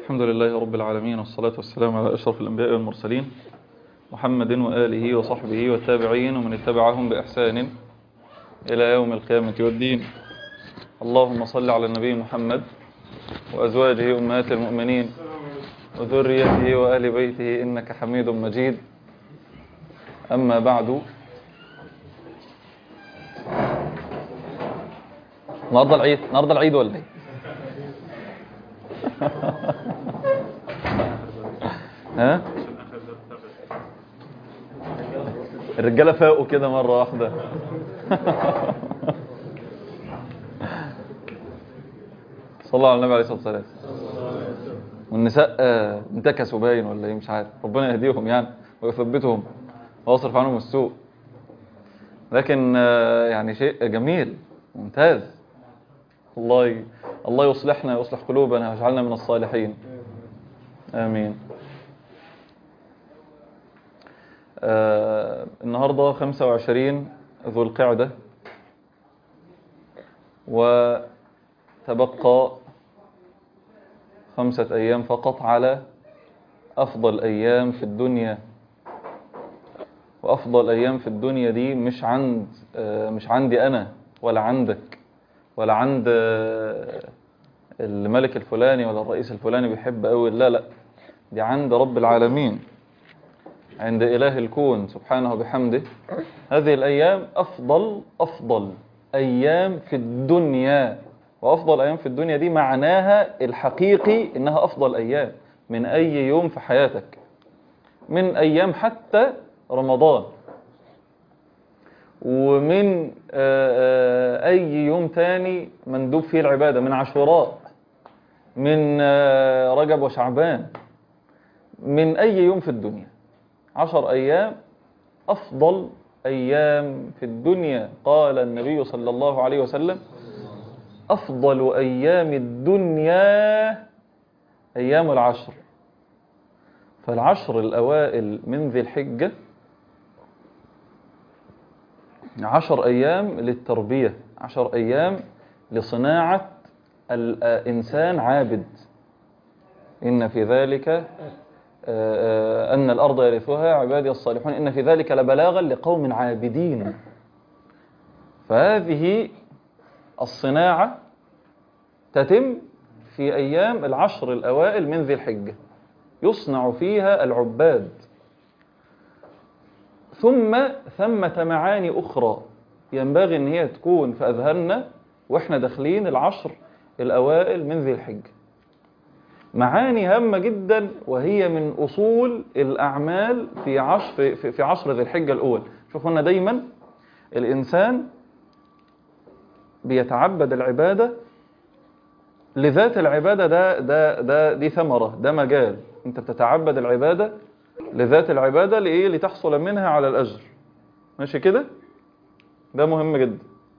الحمد لله رب العالمين والصلاة والسلام على أشرف الأنبياء والمرسلين محمد وآله وصحبه والتابعين ومن اتبعهم بإحسان إلى يوم القيامة والدين اللهم صل على النبي محمد وأزواجه أمهات المؤمنين وذريته وآل بيته إنك حميد مجيد أما بعد النهارده العيد النهارده العيد ولا ايه ها الرجاله فاقوا كده مره واحده صلى على النبي عليه الصلاه والسلام والنساء آه، انتكسوا باين ولا ايه مش عارف ربنا يهديهم يعني ويثبتهم ويصرف عنهم السوء لكن آه، يعني شيء جميل ممتاز الله ي... الله يصلحنا ويصلح قلوبنا ويجعلنا من الصالحين آمين آه النهاردة 25 ذو القعدة وتبقى خمسة أيام فقط على أفضل أيام في الدنيا وأفضل أيام في الدنيا دي مش عند آه مش عندي أنا ولا عندك ولا عند الملك الفلاني ولا الرئيس الفلاني بيحب قوي لا لا دي عند رب العالمين عند إله الكون سبحانه وبحمده هذه الأيام أفضل أفضل أيام في الدنيا وأفضل أيام في الدنيا دي معناها الحقيقي إنها أفضل أيام من أي يوم في حياتك من أيام حتى رمضان ومن أي يوم تاني مندوب فيه العبادة من عاشوراء من رجب وشعبان من أي يوم في الدنيا عشر أيام أفضل أيام في الدنيا قال النبي صلى الله عليه وسلم أفضل أيام الدنيا أيام العشر فالعشر الأوائل من ذي الحجة عشر أيام للتربية عشر أيام لصناعة الإنسان عابد إن في ذلك أن الأرض يرثها عبادي الصالحون إن في ذلك لبلاغا لقوم عابدين فهذه الصناعة تتم في أيام العشر الأوائل من ذي الحجة يصنع فيها العباد ثم ثمة معاني أخرى ينبغي أن هي تكون في أذهاننا وإحنا داخلين العشر الأوائل من ذي الحجة معاني هامة جدا وهي من أصول الأعمال في عشر, في, في عشر ذي الحجة الأول شوفوا لنا دايما الإنسان بيتعبد العبادة لذات العبادة ده, ده, ده دي ثمرة ده مجال انت بتتعبد العبادة لذات العبادة لإيه لتحصل منها على الأجر ماشي كده ده مهم جدا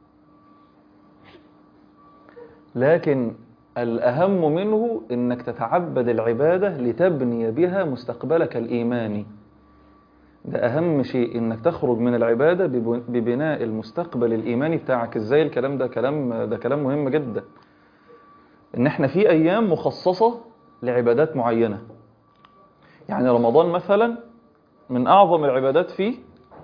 لكن الأهم منه إنك تتعبد العبادة لتبني بها مستقبلك الإيماني ده أهم شيء إنك تخرج من العبادة ببناء المستقبل الإيماني بتاعك إزاي الكلام ده كلام ده كلام مهم جدا إن إحنا في أيام مخصصة لعبادات معينة يعني رمضان مثلا من أعظم العبادات فيه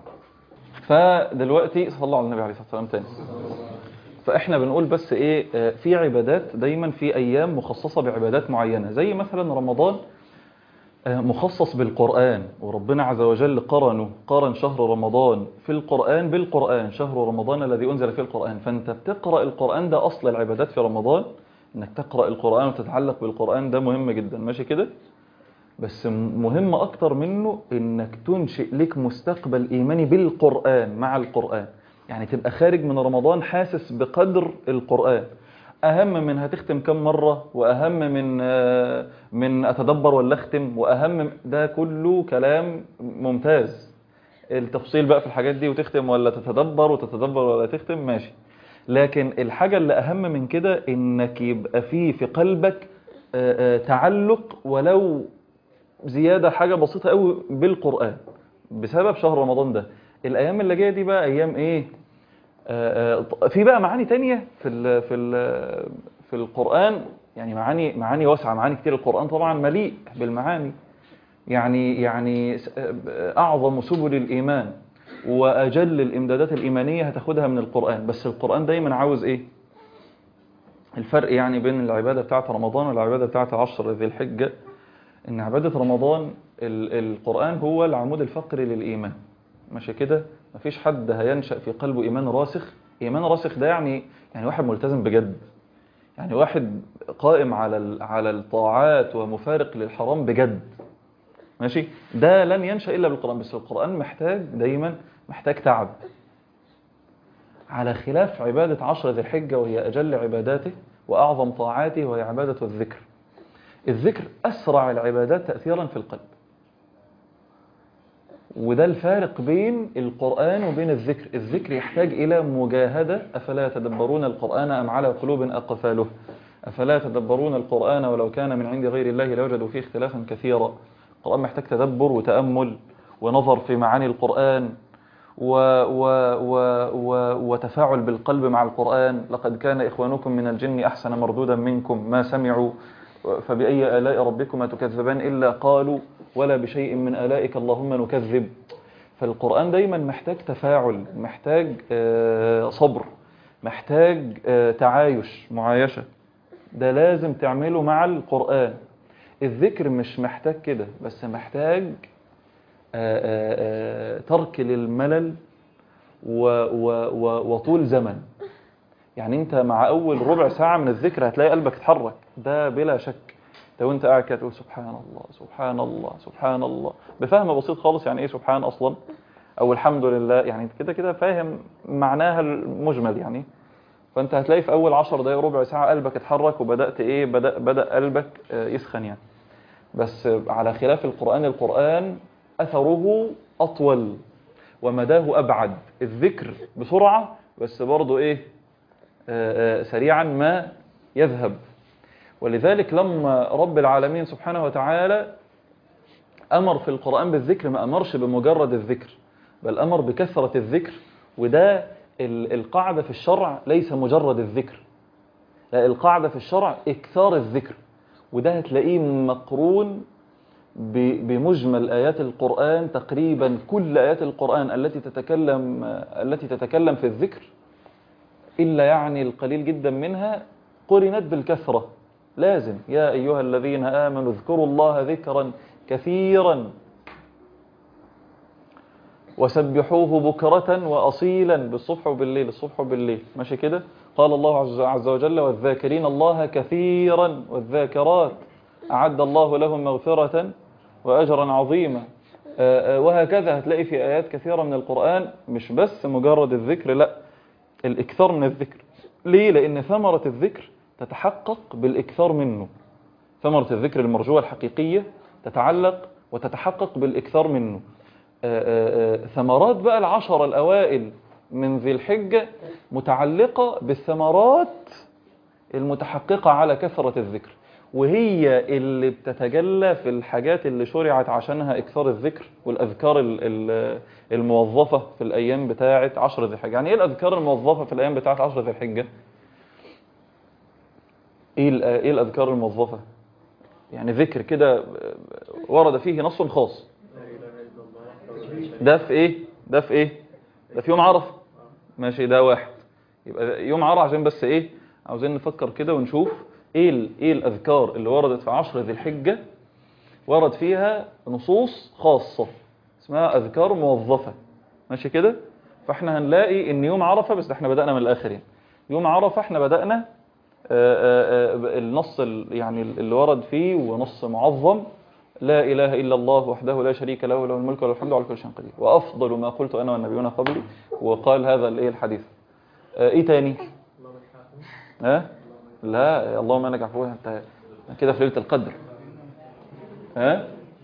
فدلوقتي صلى الله على النبي عليه الصلاة والسلام تاني فإحنا بنقول بس إيه في عبادات دايما في أيام مخصصة بعبادات معينة زي مثلا رمضان مخصص بالقرآن وربنا عز وجل قرنه قرن شهر رمضان في القرآن بالقرآن شهر رمضان الذي أنزل فيه القرآن فأنت بتقرأ القرآن ده أصل العبادات في رمضان إنك تقرأ القرآن وتتعلق بالقرآن ده مهم جدا ماشي كده بس مهم أكتر منه إنك تنشئ لك مستقبل إيماني بالقرآن مع القرآن يعني تبقى خارج من رمضان حاسس بقدر القرآن أهم من هتختم كم مرة وأهم من من أتدبر ولا أختم وأهم ده كله كلام ممتاز التفصيل بقى في الحاجات دي وتختم ولا تتدبر وتتدبر ولا تختم ماشي لكن الحاجة اللي أهم من كده إنك يبقى فيه في قلبك تعلق ولو زيادة حاجة بسيطة قوي بالقرآن بسبب شهر رمضان ده الأيام اللي جاية دي بقى أيام إيه آه، آه، في بقى معاني تانية في ال في ال في القرآن يعني معاني معاني واسعة معاني كتير القرآن طبعا مليء بالمعاني يعني يعني س- أعظم سبل الإيمان وأجل الإمدادات الإيمانية هتاخدها من القرآن بس القرآن دايما عاوز إيه الفرق يعني بين العبادة بتاعت رمضان والعبادة بتاعت عشر ذي الحجة إن عبادة رمضان ال- القرآن هو العمود الفقري للإيمان ماشي كده مفيش حد هينشأ في قلبه إيمان راسخ إيمان راسخ ده يعني يعني واحد ملتزم بجد يعني واحد قائم على ال- على الطاعات ومفارق للحرام بجد ماشي ده لن ينشأ إلا بالقرآن بس القرآن محتاج دايما محتاج تعب على خلاف عبادة عشر ذي الحجة وهي أجل عباداته وأعظم طاعاته وهي عبادة الذكر الذكر أسرع العبادات تأثيرا في القلب وده الفارق بين القرآن وبين الذكر الذكر يحتاج إلى مجاهدة أفلا يتدبرون القرآن أم على قلوب أقفاله أفلا يتدبرون القرآن ولو كان من عند غير الله لوجدوا فيه اختلافا كثيرا القرآن محتاج تدبر وتأمل ونظر في معاني القرآن و و و و وتفاعل بالقلب مع القرآن لقد كان إخوانكم من الجن أحسن مردودا منكم ما سمعوا فبأي آلاء ربكما تكذبان إلا قالوا ولا بشيء من آلائك اللهم نكذب فالقرآن دايما محتاج تفاعل محتاج آه، صبر محتاج آه، تعايش معايشة ده لازم تعمله مع القرآن الذكر مش محتاج كده بس محتاج آه، آه، آه، ترك للملل و و و وطول زمن يعني انت مع اول ربع ساعة من الذكر هتلاقي قلبك اتحرك ده بلا شك لو انت قاعد كده تقول سبحان الله سبحان الله سبحان الله بفهم بسيط خالص يعني ايه سبحان اصلا او الحمد لله يعني انت كده كده فاهم معناها المجمل يعني فانت هتلاقي في اول عشر دقايق ربع ساعة قلبك اتحرك وبدأت ايه بدأ, بدأ قلبك آه، يسخن يعني بس على خلاف القرآن القرآن أثره أطول ومداه أبعد الذكر بسرعة بس برضه إيه آه، آه، سريعا ما يذهب ولذلك لما رب العالمين سبحانه وتعالى أمر في القرآن بالذكر ما أمرش بمجرد الذكر بل أمر بكثرة الذكر وده ال- القاعدة في الشرع ليس مجرد الذكر لا القاعدة في الشرع إكثار الذكر وده هتلاقيه مقرون ب- بمجمل آيات القرآن تقريبا كل آيات القرآن التي تتكلم التي تتكلم في الذكر إلا يعني القليل جدا منها قرنت بالكثرة لازم يا أيها الذين آمنوا اذكروا الله ذكرا كثيرا وسبحوه بكرة وأصيلا بالصبح وبالليل الصبح وبالليل ماشي كده قال الله عز- عز وجل والذاكرين الله كثيرا والذاكرات أعد الله لهم مغفرة وأجرا عظيما آه، آه، وهكذا هتلاقي في آيات كثيرة من القرآن مش بس مجرد الذكر لا الإكثار من الذكر ليه؟ لأن ثمرة الذكر تتحقق بالإكثار منه ثمرة الذكر المرجوة الحقيقية تتعلق وتتحقق بالإكثار منه آه، آه، آه، ثمرات بقى العشر الأوائل من ذي الحجة متعلقة بالثمرات المتحققة على كثرة الذكر وهي اللي بتتجلى في الحاجات اللي شرعت عشانها إكثار الذكر والأذكار ال- ال- الموظفة في الأيام بتاعة عشر ذي الحجة يعني إيه الأذكار الموظفة في الأيام بتاعة عشر ذي الحجة؟ إيه ال- إيه الأذكار الموظفة؟ يعني ذكر كده ورد فيه نص خاص ده في ايه ده في ايه ده في يوم عرفه ماشي ده واحد يبقى يوم عرفه عشان بس ايه عاوزين نفكر كده ونشوف ايه ال- ايه الاذكار اللي وردت في عشر ذي الحجه ورد فيها نصوص خاصه اسمها اذكار موظفه ماشي كده فاحنا هنلاقي ان يوم عرفه بس احنا بدانا من الاخر يعني يوم عرفه احنا بدانا آه، آه، آه، النص ال- يعني اللي ورد فيه ونص معظم لا إله إلا الله وحده لا شريك له له الملك وله الحمد على كل شيء قدير وأفضل ما قلت أنا والنبيون قبلي وقال هذا الإيه الحديث آه، إيه تاني ها لا اللهم انك عفو انت كده في ليله القدر ها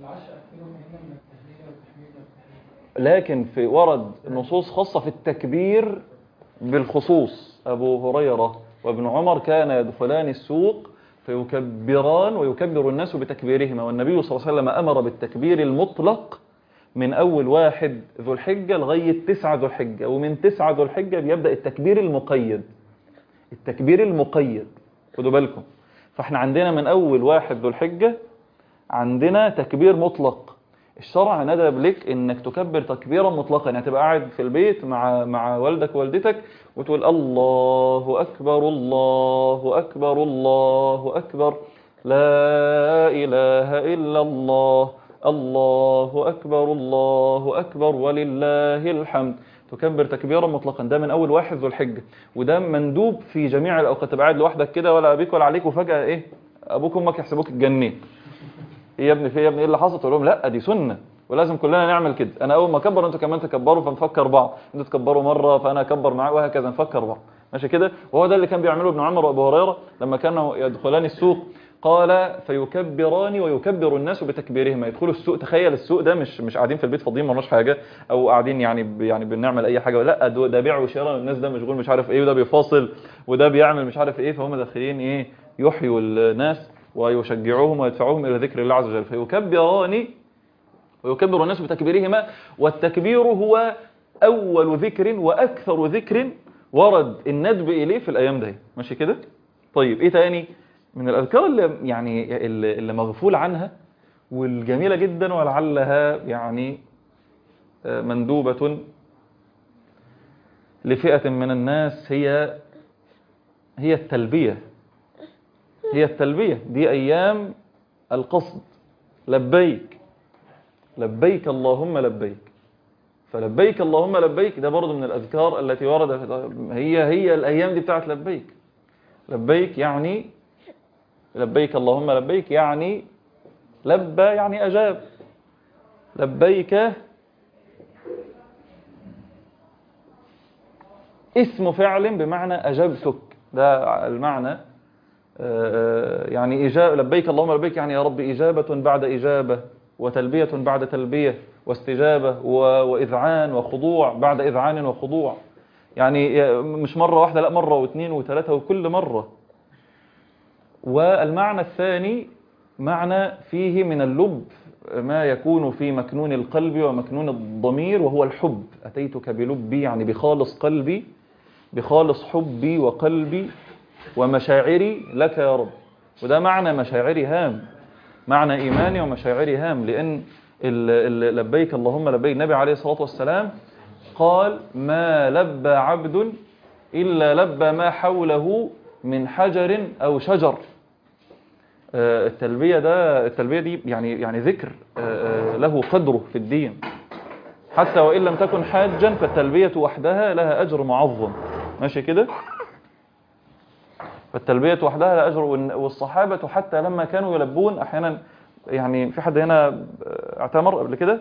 لكن في ورد نصوص خاصة في التكبير بالخصوص أبو هريرة وابن عمر كان يدخلان السوق فيكبران ويكبر الناس بتكبيرهما والنبي صلى الله عليه وسلم أمر بالتكبير المطلق من أول واحد ذو الحجة لغاية تسعة ذو الحجة ومن تسعة ذو الحجة بيبدأ التكبير المقيد التكبير المقيد خدوا بالكم فاحنا عندنا من اول واحد ذو الحجة عندنا تكبير مطلق الشرع ندب لك انك تكبر تكبيرا مطلقا يعني تبقى قاعد في البيت مع مع والدك ووالدتك وتقول الله اكبر الله اكبر الله اكبر لا اله الا الله الله اكبر الله اكبر ولله الحمد تكبر تكبيرا مطلقا ده من اول واحد ذو الحجه وده مندوب في جميع الاوقات تبقى قاعد لوحدك كده ولا ابيك ولا عليك وفجاه ايه ابوك وامك يحسبوك اتجنيت ايه يا ابني في إيه يا ابني ايه اللي حصل تقول لهم لا دي سنه ولازم كلنا نعمل كده انا اول ما اكبر انتوا كمان تكبروا فنفكر بعض انتوا تكبروا مره فانا اكبر معاه وهكذا نفكر بعض ماشي كده وهو ده اللي كان بيعمله ابن عمر وابو هريره لما كانوا يدخلان السوق قال فيكبران ويكبر الناس بتكبيرهما يدخلوا السوق تخيل السوق ده مش مش قاعدين في البيت فاضيين مالناش حاجه او قاعدين يعني ب- يعني بنعمل اي حاجه لا ده ده بيع وشراء الناس ده مشغول مش عارف ايه وده بيفاصل وده بيعمل مش عارف ايه فهم داخلين ايه يحيوا الناس ويشجعوهم ويدفعوهم الى ذكر الله عز وجل فيكبران ويكبر الناس بتكبيرهما والتكبير هو أول ذكر وأكثر ذكر ورد الندب إليه في الأيام دي ماشي كده طيب إيه تاني من الأذكار اللي يعني اللي اللي مغفول عنها والجميلة جدا ولعلها يعني آه، مندوبة لفئة من الناس هي هي التلبية هي التلبية دي أيام القصد لبيك لبيك اللهم لبيك فلبيك اللهم لبيك ده برضه من الأذكار التي وردت هي هي الأيام دي بتاعت لبيك لبيك يعني لبيك اللهم لبيك يعني لبى يعني أجاب لبيك اسم فعل بمعنى أجبتك ده المعنى آه، آه، يعني إجابة لبيك اللهم لبيك يعني يا رب إجابة بعد إجابة وتلبية بعد تلبية واستجابة و- وإذعان وخضوع بعد إذعان وخضوع يعني مش مرة واحدة لا مرة واثنين وثلاثة وكل مرة والمعنى الثاني معنى فيه من اللب ما يكون في مكنون القلب ومكنون الضمير وهو الحب أتيتك بلبي يعني بخالص قلبي بخالص حبي وقلبي ومشاعري لك يا رب وده معنى مشاعري هام معنى إيماني ومشاعري هام لأن ال- ال- لبيك اللهم لبيك النبي عليه الصلاة والسلام قال ما لبى عبد إلا لبى ما حوله من حجر أو شجر آه، التلبية ده التلبية دي يعني يعني ذكر آه، آه، له قدره في الدين حتى وإن لم تكن حاجا فالتلبية وحدها لها أجر معظم ماشي كده فالتلبية وحدها لها أجر والن- والصحابة حتى لما كانوا يلبون أحيانا يعني في حد هنا آه، اعتمر قبل كده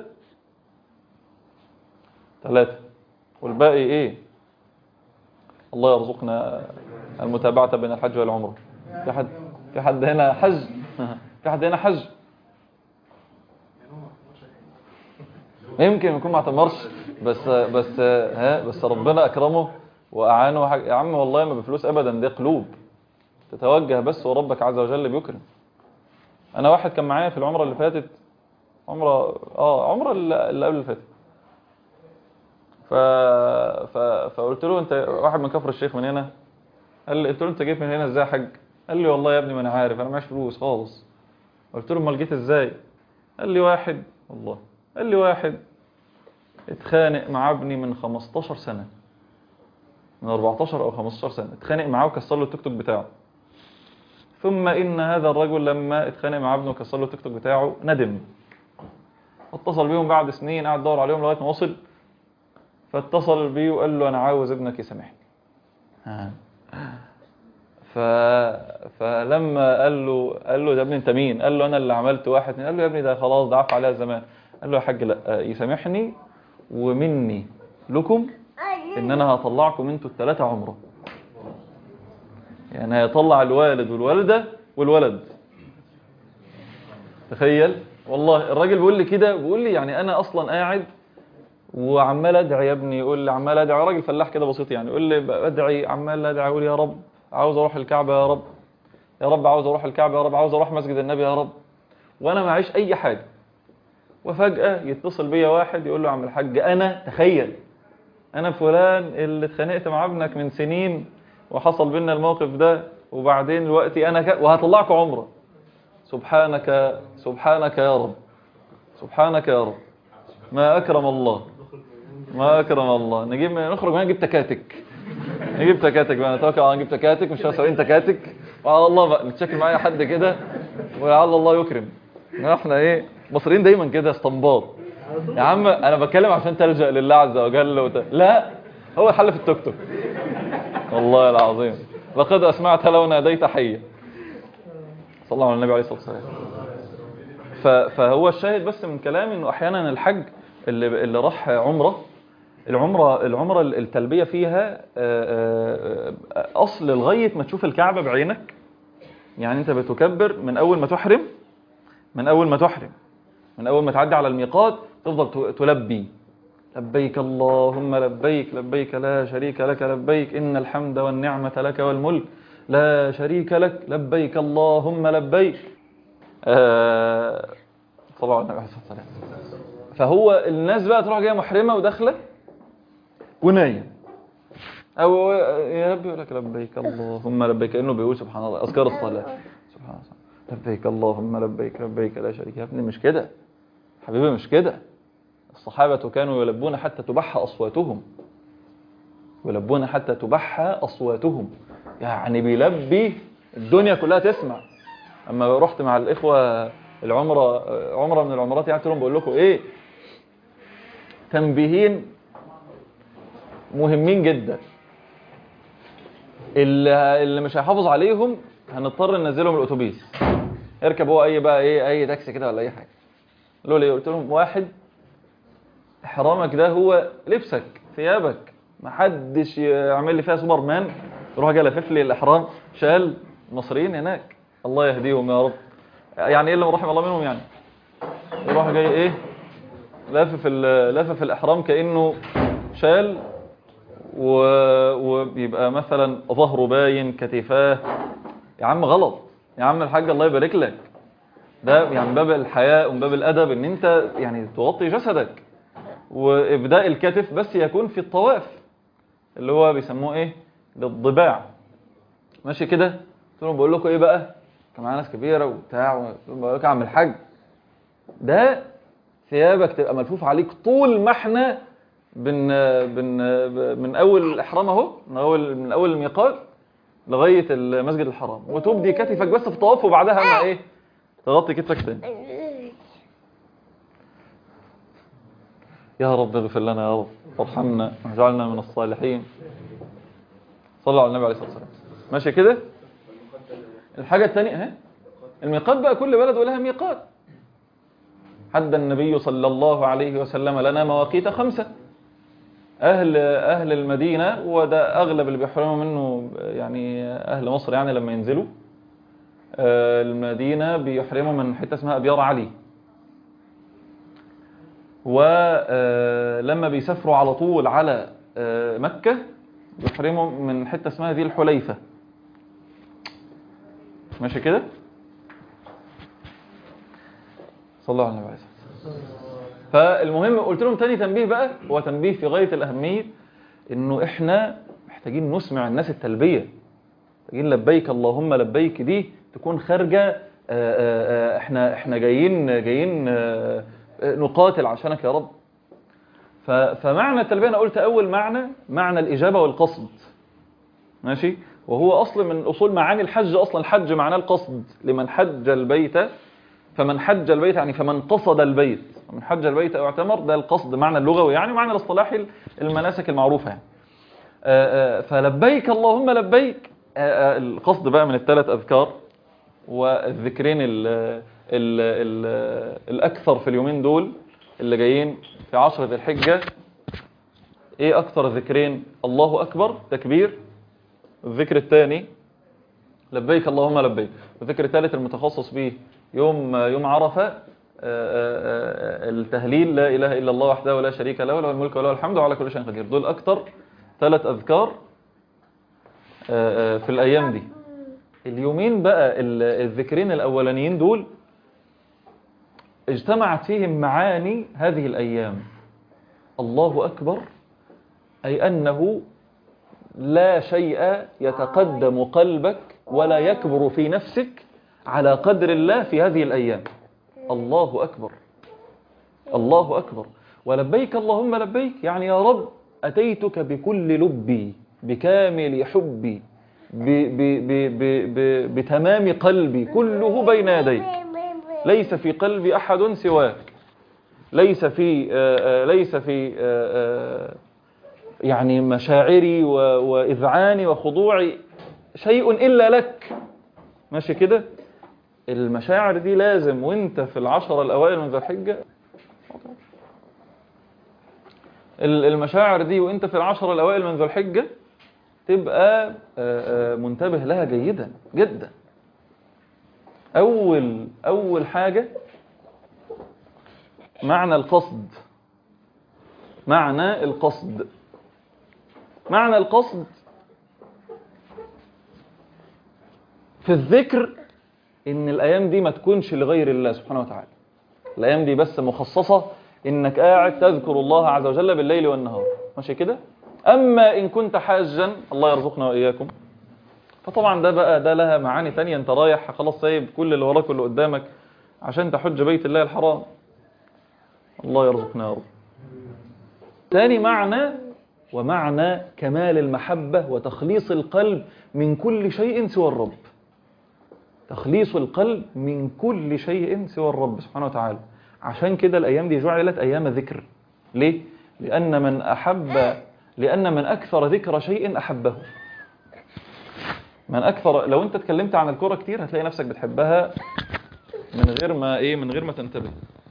ثلاثة والباقي إيه الله يرزقنا المتابعة بين الحج والعمرة في حد في حد هنا حج في حد هنا حج يمكن يكون ما اعتمرش بس بس ها بس ربنا اكرمه واعانه حاجة. يا عم والله ما بفلوس ابدا دي قلوب تتوجه بس وربك عز وجل بيكرم انا واحد كان معايا في العمره اللي فاتت عمره اه عمره اللي اللي قبل اللي فاتت ف... ف... فقلت له انت واحد من كفر الشيخ من هنا قال لي قلت له انت جيت من هنا ازاي يا حاج قال لي والله يا ابني ما انا عارف انا معيش فلوس خالص قلت له امال جيت ازاي قال لي واحد والله قال لي واحد اتخانق مع ابني من 15 سنة من 14 او 15 سنة اتخانق معاه وكسر له التوك توك بتاعه ثم ان هذا الرجل لما اتخانق مع ابنه وكسر له التوك توك بتاعه ندم اتصل بيهم بعد سنين قعد يدور عليهم لغايه ما وصل فاتصل بيه وقال له انا عاوز ابنك يسامحني ها. ف... فلما قال له قال له يا ابني انت مين قال له انا اللي عملت واحد اتنين. قال له يا ابني ده خلاص ده عفى عليها زمان قال له يا حاج لا يسامحني ومني لكم ان انا هطلعكم انتوا الثلاثه عمره يعني هيطلع الوالد والوالده والولد تخيل والله الراجل بيقول لي كده بيقول لي يعني انا اصلا قاعد وعمال ادعي يا ابني يقول لي عمال ادعي راجل فلاح كده بسيط يعني يقول لي ادعي عمال ادعي اقول يا رب عاوز اروح الكعبه يا رب يا رب عاوز اروح الكعبه يا رب عاوز اروح مسجد النبي يا رب وانا معيش اي حاجه وفجاه يتصل بيا واحد يقول له يا عم الحاج انا تخيل انا فلان اللي اتخانقت مع ابنك من سنين وحصل بينا الموقف ده وبعدين دلوقتي انا ك... وهطلعكم عمره سبحانك سبحانك يا رب سبحانك يا رب ما اكرم الله ما اكرم الله نجيب نخرج هنا نجيب تكاتك نجيب تكاتك بقى نتوكل على نجيب تكاتك مش سواقين تكاتك وعلى الله بقى نتشكل معايا حد كده وعلى الله يكرم احنا ايه مصريين دايما كده استنباط يا عم انا بتكلم عشان تلجأ لله عز وجل وت... لا هو الحل في التوك توك والله العظيم لقد اسمعت لو ناديت حيا صلى الله على النبي عليه الصلاه والسلام ف... فهو الشاهد بس من كلامي انه احيانا الحج اللي اللي راح عمره العمره العمره التلبيه فيها آه، آه، اصل لغايه ما تشوف الكعبه بعينك يعني انت بتكبر من اول ما تحرم من اول ما تحرم من اول ما تعدي على الميقات تفضل ت- تلبي لبيك اللهم لبيك لبيك لا شريك لك لبيك ان الحمد والنعمه لك والملك لا شريك لك لبيك اللهم لبيك آه، صلى الله عليه وسلم فهو الناس بقى تروح جايه محرمه وداخله ونايم او يا رب يقول لك لبيك اللهم لبيك كانه بيقول سبحان الله اذكار الصلاه سبحان الله لبيك اللهم لبيك لبيك لا شريك يا ابني مش كده حبيبي مش كده الصحابه كانوا يلبون حتى تبح اصواتهم يلبون حتى تبح اصواتهم يعني بيلبي الدنيا كلها تسمع اما رحت مع الاخوه العمره عمره من العمرات يعني قلت لهم بقول لكم ايه تنبيهين مهمين جدا اللي اللي مش هيحافظ عليهم هنضطر ننزله من الاتوبيس اركب هو اي بقى ايه اي تاكسي كده ولا اي حاجه قالوا لي قلت لهم واحد احرامك ده هو لبسك ثيابك ما حدش يعمل لي فيها سوبر مان يروح جاي لافف لي الاحرام شال المصريين هناك الله يهديهم يا رب يعني ايه اللي رحم الله منهم يعني يروح جاي ايه لافف ال- لافف الاحرام كانه شال و... وبيبقى مثلا ظهره باين كتفاه يا عم غلط يا عم الحاج الله يبارك لك ده يعني من باب الحياء ومن باب الادب ان انت يعني تغطي جسدك وابداء الكتف بس يكون في الطواف اللي هو بيسموه ايه للضباع ماشي كده قلت لهم بقول لكم ايه بقى كان معانا ناس كبيره وبتاع قلت لهم بقول لكم يا عم الحاج ده ثيابك تبقى ملفوف عليك طول ما احنا بن بن من اول الاحرام اهو من اول من اول الميقات لغايه المسجد الحرام وتبدي كتفك بس في الطواف وبعدها ما ايه تغطي كتفك تاني يا رب اغفر لنا يا رب وارحمنا واجعلنا من الصالحين صلى على النبي عليه الصلاه والسلام ماشي كده الحاجه الثانيه اهي الميقات بقى كل بلد ولها ميقات حد النبي صلى الله عليه وسلم لنا مواقيت خمسه اهل اهل المدينه وده اغلب اللي بيحرموا منه يعني اهل مصر يعني لما ينزلوا آه، المدينه بيحرموا من حته اسمها ابيار علي ولما بيسافروا على طول على آه، مكه بيحرموا من حته اسمها ذي الحليفه ماشي كده صلى الله عليه وسلم فالمهم قلت لهم تاني تنبيه بقى هو تنبيه في غاية الأهمية إنه إحنا محتاجين نسمع الناس التلبية محتاجين لبيك اللهم لبيك دي تكون خارجة آه، آه، آه، إحنا إحنا جايين جايين آه، آه، نقاتل عشانك يا رب ف- فمعنى التلبية أنا قلت أول معنى معنى الإجابة والقصد ماشي وهو أصل من أصول معاني الحج أصلا الحج معناه القصد لمن حج البيت فمن حج البيت يعني فمن قصد البيت من حج البيت او اعتمر ده القصد معنى اللغوي يعني معنى الاصطلاحي المناسك المعروفه يعني آه، آه، فلبيك اللهم لبيك آه، آه، القصد بقى من الثلاث اذكار والذكرين ال ال ال الاكثر في اليومين دول اللي جايين في عشرة ذي الحجه ايه اكثر ذكرين الله اكبر تكبير الذكر الثاني لبيك اللهم لبيك والذكر الثالث المتخصص به يوم يوم عرفة آه، آه، آه، التهليل لا إله إلا الله وحده لا شريك له له الملك وله الحمد وعلى كل شيء قدير دول أكتر ثلاث أذكار آه، آه، في الأيام دي اليومين بقى ال- الذكرين الأولانيين دول اجتمعت فيهم معاني هذه الأيام الله أكبر أي أنه لا شيء يتقدم قلبك ولا يكبر في نفسك على قدر الله في هذه الأيام الله أكبر الله أكبر ولبيك اللهم لبيك يعني يا رب أتيتك بكل لبي بكامل حبي ب ب ب ب ب بتمام قلبي كله بين يديك ليس في قلبي أحد سواك ليس في آه، آه، ليس في آه، آه، يعني مشاعري و- وإذعاني وخضوعي شيء إلا لك ماشي كده المشاعر دي لازم وانت في العشرة الأوائل من ذي الحجة ال- المشاعر دي وانت في العشرة الأوائل من ذي الحجة تبقى آه، آه، منتبه لها جيدا جدا أول أول حاجة معنى القصد معنى القصد معنى القصد في الذكر ان الايام دي ما تكونش لغير الله سبحانه وتعالى الايام دي بس مخصصة انك قاعد تذكر الله عز وجل بالليل والنهار ماشي كده اما ان كنت حاجا الله يرزقنا واياكم فطبعا ده بقى ده لها معاني تانية انت رايح خلاص سايب كل اللي وراك واللي قدامك عشان تحج بيت الله الحرام الله يرزقنا يا رب تاني معنى ومعنى كمال المحبة وتخليص القلب من كل شيء سوى الرب تخليص القلب من كل شيء سوى الرب سبحانه وتعالى عشان كده الأيام دي جعلت أيام ذكر ليه؟ لأن من أحب لأن من أكثر ذكر شيء أحبه من أكثر لو أنت اتكلمت عن الكرة كتير هتلاقي نفسك بتحبها من غير ما إيه من غير ما تنتبه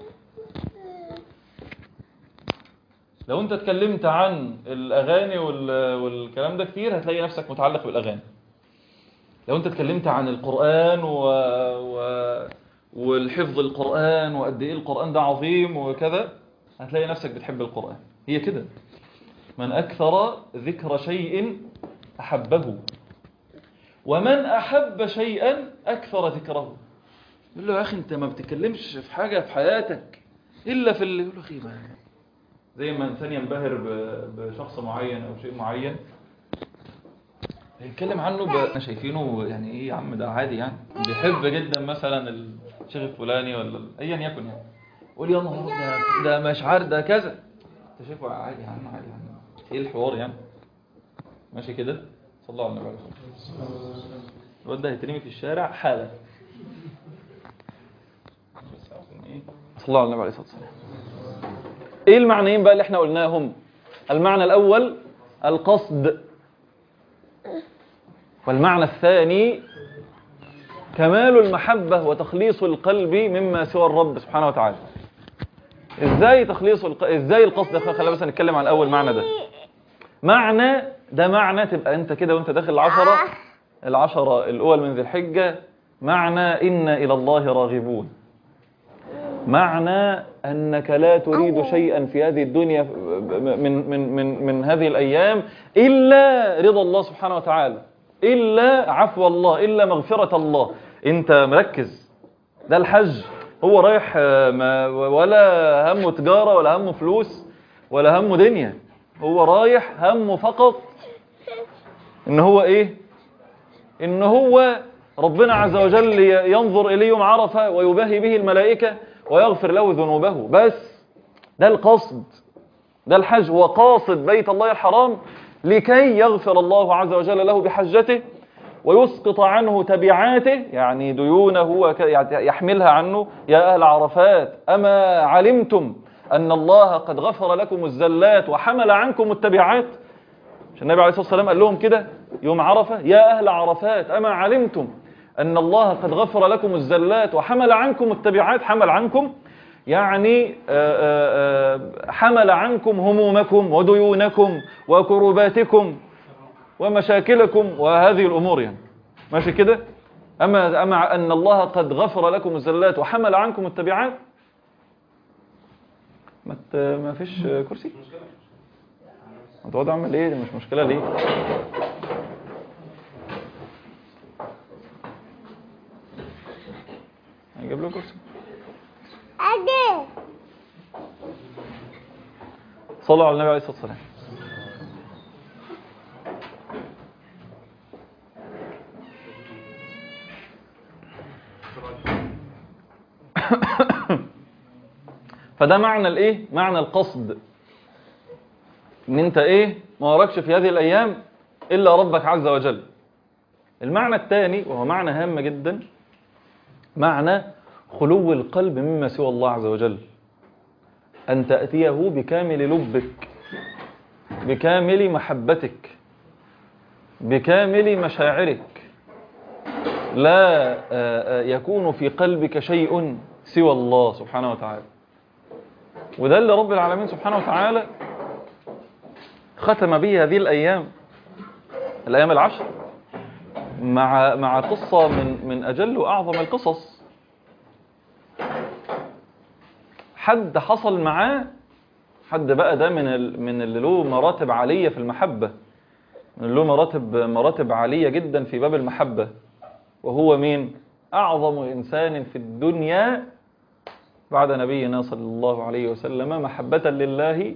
لو أنت اتكلمت عن الأغاني وال- والكلام ده كتير هتلاقي نفسك متعلق بالأغاني لو انت اتكلمت عن القرآن و... و... والحفظ القرآن وقد ايه القرآن ده عظيم وكذا هتلاقي نفسك بتحب القرآن هي كده من أكثر ذكر شيء أحبه ومن أحب شيئا أكثر ذكره يقول له يا أخي أنت ما بتتكلمش في حاجة في حياتك إلا في اللي يقول له أخي ما زي ما إنسان ينبهر ب- بشخص معين أو شيء معين يتكلم عنه ب... احنا شايفينه يعني ايه يا عم ده عادي يعني بيحب جدا مثلا الشيخ الفلاني ولا ال- ايا يكن يعني يقول يا نهار ده ده مش عارف ده كذا انت شايفه عادي يا عم عادي يعني ايه الحوار يعني ماشي كده صلى الله على النبي عليه الصلاه والسلام الواد ده هيترمي في الشارع حالا بس عشان ايه صلى الله على النبي عليه الصلاه والسلام ايه المعنيين بقى اللي احنا قلناهم المعنى الاول القصد والمعنى الثاني كمال المحبة وتخليص القلب مما سوى الرب سبحانه وتعالى ازاي تخليص الق... ازاي القصد خلينا بس نتكلم عن اول معنى ده معنى ده معنى تبقى انت كده وانت داخل العشرة العشرة الاول من ذي الحجة معنى إن إلى الله راغبون معنى أنك لا تريد شيئا في هذه الدنيا من, من, من, من هذه الأيام إلا رضا الله سبحانه وتعالى إلا عفو الله إلا مغفرة الله أنت مركز ده الحج هو رايح ما ولا همه تجارة ولا همه فلوس ولا همه دنيا هو رايح همه فقط إن هو إيه إن هو ربنا عز وجل ينظر إليه يوم عرفة ويباهي به الملائكة ويغفر له ذنوبه بس ده القصد ده الحج هو قاصد بيت الله الحرام لكي يغفر الله عز وجل له بحجته ويسقط عنه تبعاته يعني ديونه يحملها عنه يا أهل عرفات أما علمتم أن الله قد غفر لكم الزلات وحمل عنكم التبعات مش النبي عليه الصلاة والسلام قال لهم كده يوم عرفة يا أهل عرفات أما علمتم أن الله قد غفر لكم الزلات وحمل عنكم التبعات حمل عنكم يعني آآ آآ حمل عنكم همومكم وديونكم وكروباتكم ومشاكلكم وهذه الأمور يعني ماشي كده أما, أما أن الله قد غفر لكم الزلات وحمل عنكم التبعات ما, ما فيش كرسي انت وضع عمل ايه مش مشكلة ليه هنجيب له كرسي أجي صلوا على النبي عليه الصلاة والسلام فده معنى الايه معنى القصد ان انت ايه ما وراكش في هذه الايام الا ربك عز وجل المعنى الثاني وهو معنى هام جدا معنى خلو القلب مما سوى الله عز وجل أن تأتيه بكامل لبك بكامل محبتك بكامل مشاعرك لا يكون في قلبك شيء سوى الله سبحانه وتعالى وده اللي رب العالمين سبحانه وتعالى ختم به هذه الأيام الأيام العشر مع مع قصة من من أجل وأعظم القصص حد حصل معاه حد بقى ده من ال من اللي له مراتب عالية في المحبة من اللي له مراتب مراتب عالية جدا في باب المحبة وهو مين أعظم إنسان في الدنيا بعد نبينا صلى الله عليه وسلم محبة لله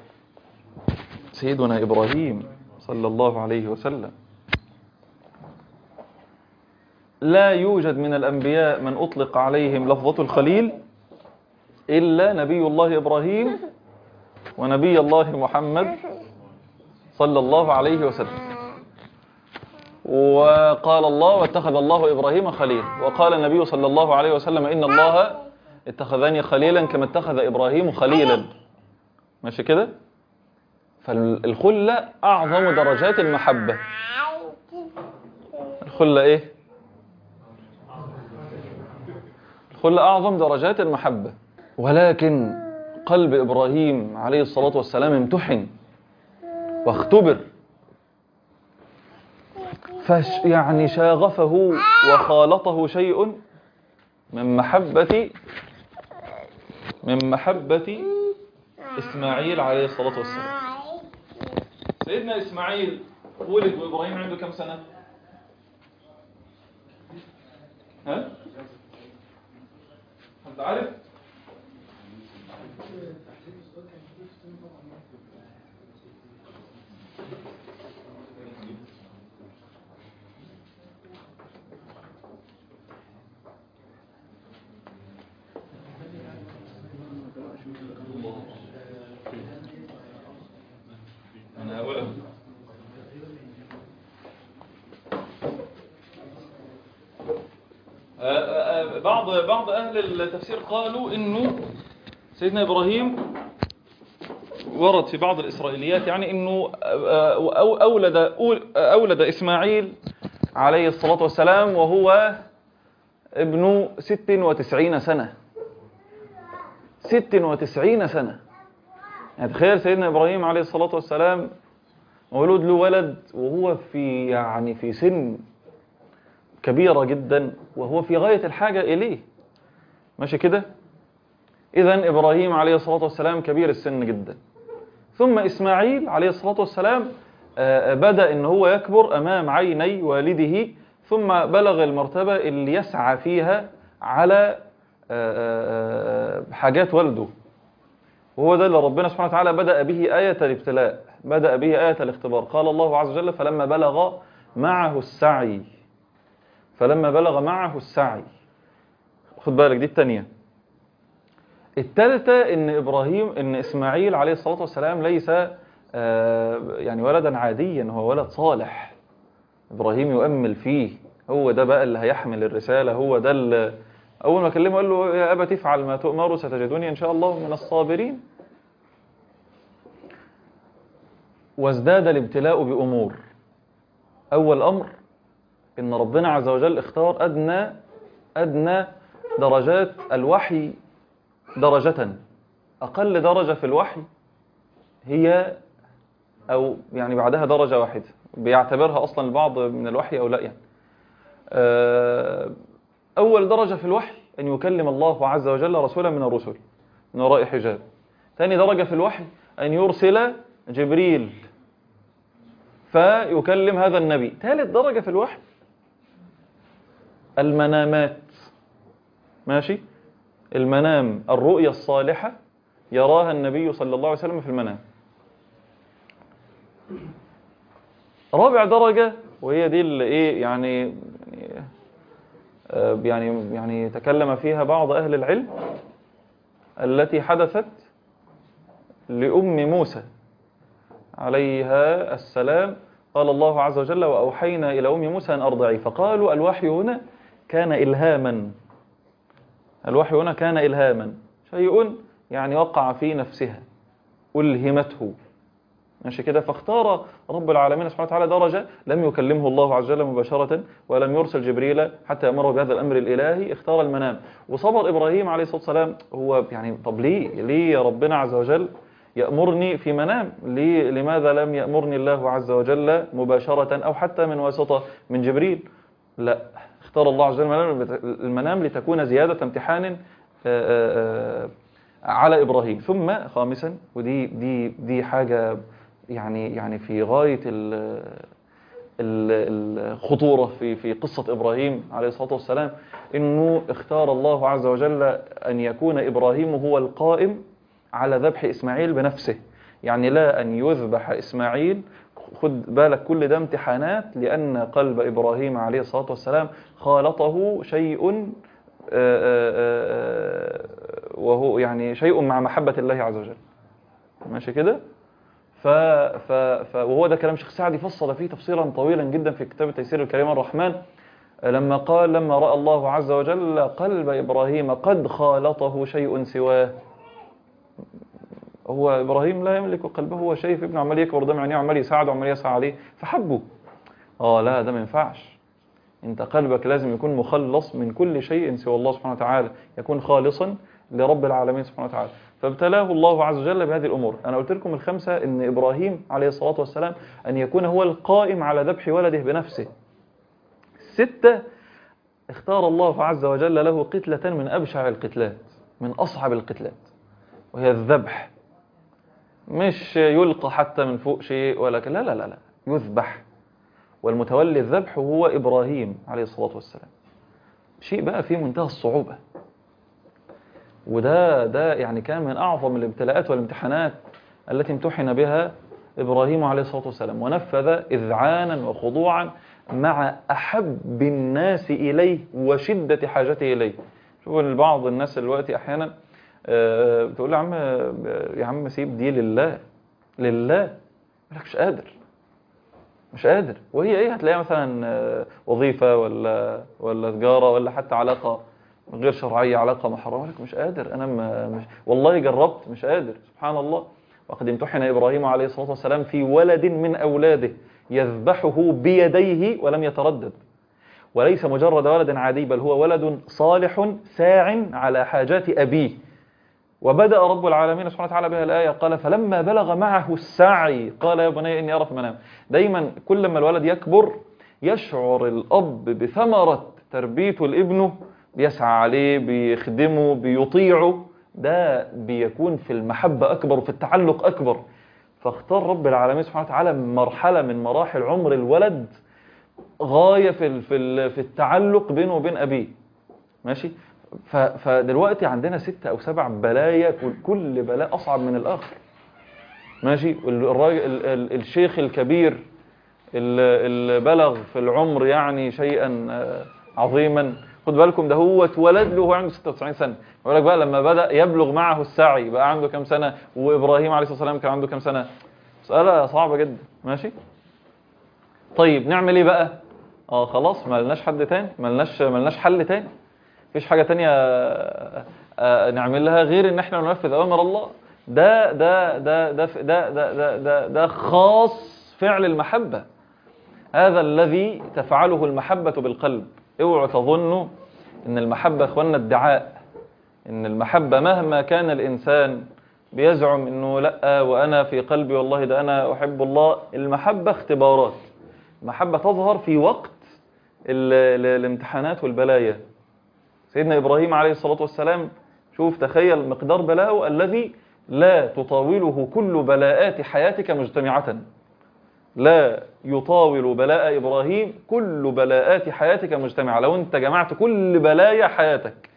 سيدنا إبراهيم صلى الله عليه وسلم لا يوجد من الأنبياء من أطلق عليهم لفظة الخليل إلا نبي الله إبراهيم ونبي الله محمد صلى الله عليه وسلم وقال الله واتخذ الله إبراهيم خليل وقال النبي صلى الله عليه وسلم إن الله اتخذني خليلا كما اتخذ إبراهيم خليلا ماشي كده فالخلة أعظم درجات المحبة الخلة إيه الخلة أعظم درجات المحبة ولكن قلب إبراهيم عليه الصلاة والسلام امتحن واختبر فش يعني شاغفه وخالطه شيء من محبة من محبة إسماعيل عليه الصلاة والسلام سيدنا إسماعيل ولد وإبراهيم عنده كم سنة ها أنت عارف أنا أولا بعض بعض أهل التفسير قالوا إنه سيدنا إبراهيم ورد في بعض الإسرائيليات يعني إنه أولد أولد إسماعيل عليه الصلاة والسلام وهو ابن ست وتسعين سنة ست وتسعين سنة يعني تخيل سيدنا إبراهيم عليه الصلاة والسلام مولود له ولد وهو في يعني في سن كبيرة جدا وهو في غاية الحاجة إليه ماشي كده إذا إبراهيم عليه الصلاة والسلام كبير السن جدا ثم إسماعيل عليه الصلاة والسلام بدأ إن هو يكبر أمام عيني والده ثم بلغ المرتبة اللي يسعى فيها على حاجات والده وهو ده اللي ربنا سبحانه وتعالى بدأ به آية الابتلاء بدأ به آية الاختبار قال الله عز وجل فلما بلغ معه السعي فلما بلغ معه السعي خد بالك دي التانية التالتة ان ابراهيم ان اسماعيل عليه الصلاة والسلام ليس يعني ولدا عاديا هو ولد صالح ابراهيم يؤمل فيه هو ده بقى اللي هيحمل الرسالة هو ده اللي اول ما كلمه قال له يا ابا تفعل ما تؤمر ستجدني ان شاء الله من الصابرين وازداد الابتلاء بامور اول امر ان ربنا عز وجل اختار ادنى ادنى درجات الوحي درجة اقل درجة في الوحي هي او يعني بعدها درجة واحدة بيعتبرها اصلا البعض من الوحي او لا يعني اول درجة في الوحي ان يكلم الله عز وجل رسولا من الرسل من وراء حجاب ثاني درجة في الوحي ان يرسل جبريل فيكلم هذا النبي ثالث درجة في الوحي المنامات ماشي المنام الرؤية الصالحة يراها النبي صلى الله عليه وسلم في المنام رابع درجة وهي دي اللي ايه يعني آه، يعني يعني تكلم فيها بعض أهل العلم التي حدثت لأم موسى عليها السلام قال الله عز وجل وأوحينا إلى أم موسى أن أرضعي فقالوا الوحي هنا كان إلهاما الوحي هنا كان إلهاما شيء يعني وقع في نفسها ألهمته ماشي كده فاختار رب العالمين سبحانه وتعالى درجة لم يكلمه الله عز وجل مباشرة ولم يرسل جبريل حتى يأمره بهذا الأمر الإلهي اختار المنام وصبر إبراهيم عليه الصلاة والسلام هو يعني طب ليه ليه يا ربنا عز وجل يأمرني في منام ليه لماذا لم يأمرني الله عز وجل مباشرة أو حتى من واسطة من جبريل لا اختار الله عز وجل المنام- المنام لتكون زيادة امتحان آه، آه، آه، على إبراهيم ثم خامسا ودي دي دي حاجة يعني يعني في غاية ال- ال- الخطورة في في قصة إبراهيم عليه الصلاة والسلام إنه اختار الله عز وجل أن يكون إبراهيم هو القائم على ذبح إسماعيل بنفسه يعني لا أن يذبح إسماعيل خد بالك كل ده امتحانات لأن قلب إبراهيم عليه الصلاة والسلام خالطه شيء آه، آه، آه، وهو يعني شيء مع محبة الله عز وجل ماشي كده ف... ف... ف... وهو ده كلام شيخ سعدي فصل فيه تفصيلا طويلا جدا في كتاب تيسير الكريم الرحمن لما قال لما رأى الله عز وجل قلب إبراهيم قد خالطه شيء سواه هو إبراهيم لا يملك قلبه هو شايف ابنه عمال يكبر قدام عينيه وعمال يساعده وعمال يسعى عليه فحبه اه لا ده ما ينفعش انت قلبك لازم يكون مخلص من كل شيء سوى الله سبحانه وتعالى يكون خالصا لرب العالمين سبحانه وتعالى فابتلاه الله عز وجل بهذه الأمور أنا قلت لكم الخمسة أن إبراهيم عليه الصلاة والسلام أن يكون هو القائم على ذبح ولده بنفسه ستة اختار الله عز وجل له قتلة من أبشع القتلات من أصعب القتلات وهي الذبح مش يلقى حتى من فوق شيء ولا ك- لا لا لا لا يذبح والمتولي الذبح هو إبراهيم عليه الصلاة والسلام شيء بقى فيه منتهى الصعوبة وده ده يعني كان من أعظم الابتلاءات والامتحانات التي امتحن بها إبراهيم عليه الصلاة والسلام ونفذ إذعانا وخضوعا مع أحب الناس إليه وشدة حاجته إليه شوفوا إن بعض الناس دلوقتي أحيانا آه، بتقول له يا عم يا عم سيب دي لله لله يقول لك مش قادر مش قادر وهي ايه هتلاقيها مثلا آه، وظيفة ولا ولا تجارة ولا حتى علاقة غير شرعية علاقة محرمة لك مش قادر انا ما مش والله جربت مش قادر سبحان الله وقد امتحن ابراهيم عليه الصلاة والسلام في ولد من اولاده يذبحه بيديه ولم يتردد وليس مجرد ولد عادي بل هو ولد صالح ساع على حاجات ابيه وبدأ رب العالمين سبحانه وتعالى بها الآية قال فلما بلغ معه السعي قال يا بني إني أرى في المنام دايما كل ما الولد يكبر يشعر الأب بثمرة تربيته لابنه بيسعى عليه بيخدمه بيطيعه ده بيكون في المحبة أكبر وفي التعلق أكبر فاختار رب العالمين سبحانه وتعالى مرحلة من مراحل عمر الولد غاية في ال- في ال- في التعلق بينه وبين أبيه ماشي ف- فدلوقتي عندنا ستة أو سبع بلايا كل- كل بلاء أصعب من الآخر ماشي والراجل ال- ال- الشيخ الكبير ال- اللي بلغ في العمر يعني شيئا آه، عظيما خد بالكم ده هو اتولد له وهو عنده 96 سنة يقول لك بقى لما بدأ يبلغ معه السعي بقى عنده كام سنة وإبراهيم عليه الصلاة والسلام كان عنده كام سنة مسألة صعبة جدا ماشي طيب نعمل ايه بقى اه خلاص ما لناش حد تاني ما لناش ما لناش حل تاني مفيش حاجة تانية آه، آه، نعملها غير ان احنا ننفذ اوامر الله ده ده ده ده ده ده ده, ده, ده خاص فعل المحبة هذا الذي تفعله المحبة بالقلب اوعوا تظنوا ان المحبة يا اخوانا ادعاء ان المحبة مهما كان الانسان بيزعم انه لا وانا في قلبي والله ده انا احب الله المحبة اختبارات المحبة تظهر في وقت ال- ال- الامتحانات والبلايا سيدنا إبراهيم عليه الصلاة والسلام شوف تخيل مقدار بلاءه الذي لا تطاوله كل بلاءات حياتك مجتمعة لا يطاول بلاء إبراهيم كل بلاءات حياتك مجتمعة لو أنت جمعت كل بلايا حياتك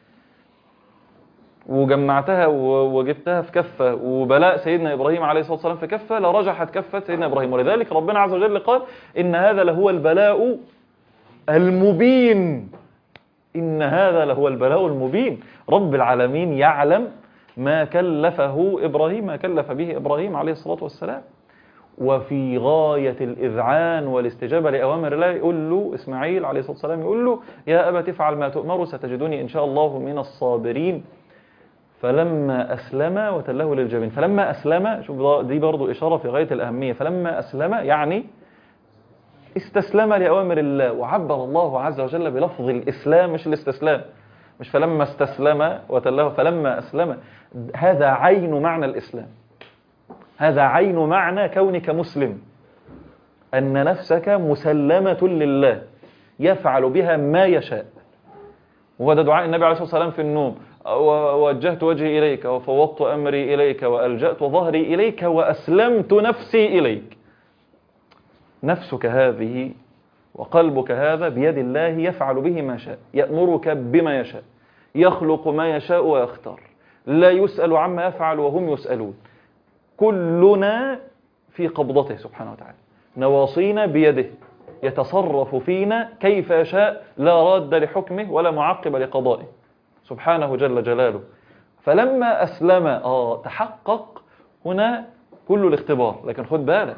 وجمعتها و- وجبتها في كفة وبلاء سيدنا إبراهيم عليه الصلاة والسلام في كفة لرجحت كفة سيدنا إبراهيم ولذلك ربنا عز وجل قال إن هذا لهو البلاء المبين إن هذا لهو البلاء المبين رب العالمين يعلم ما كلفه إبراهيم ما كلف به إبراهيم عليه الصلاة والسلام وفي غاية الإذعان والاستجابة لأوامر الله يقول له إسماعيل عليه الصلاة والسلام يقول له يا أبا تفعل ما تؤمر ستجدني إن شاء الله من الصابرين فلما أسلم وتله للجبين فلما أسلم شوف دي برضو إشارة في غاية الأهمية فلما أسلم يعني استسلم لأوامر الله وعبر الله عز وجل بلفظ الإسلام مش الاستسلام مش فلما استسلم وتله فلما أسلم هذا عين معنى الإسلام هذا عين معنى كونك مسلم أن نفسك مسلمة لله يفعل بها ما يشاء وهذا دعاء النبي عليه الصلاة والسلام في النوم ووجهت وجهي إليك وفوضت أمري إليك وألجأت ظهري إليك وأسلمت نفسي إليك نفسك هذه وقلبك هذا بيد الله يفعل به ما شاء يأمرك بما يشاء يخلق ما يشاء ويختار لا يسأل عما يفعل وهم يسألون كلنا في قبضته سبحانه وتعالى نواصينا بيده يتصرف فينا كيف يشاء لا راد لحكمه ولا معقب لقضائه سبحانه جل جلاله فلما أسلم آه تحقق هنا كل الاختبار لكن خد بالك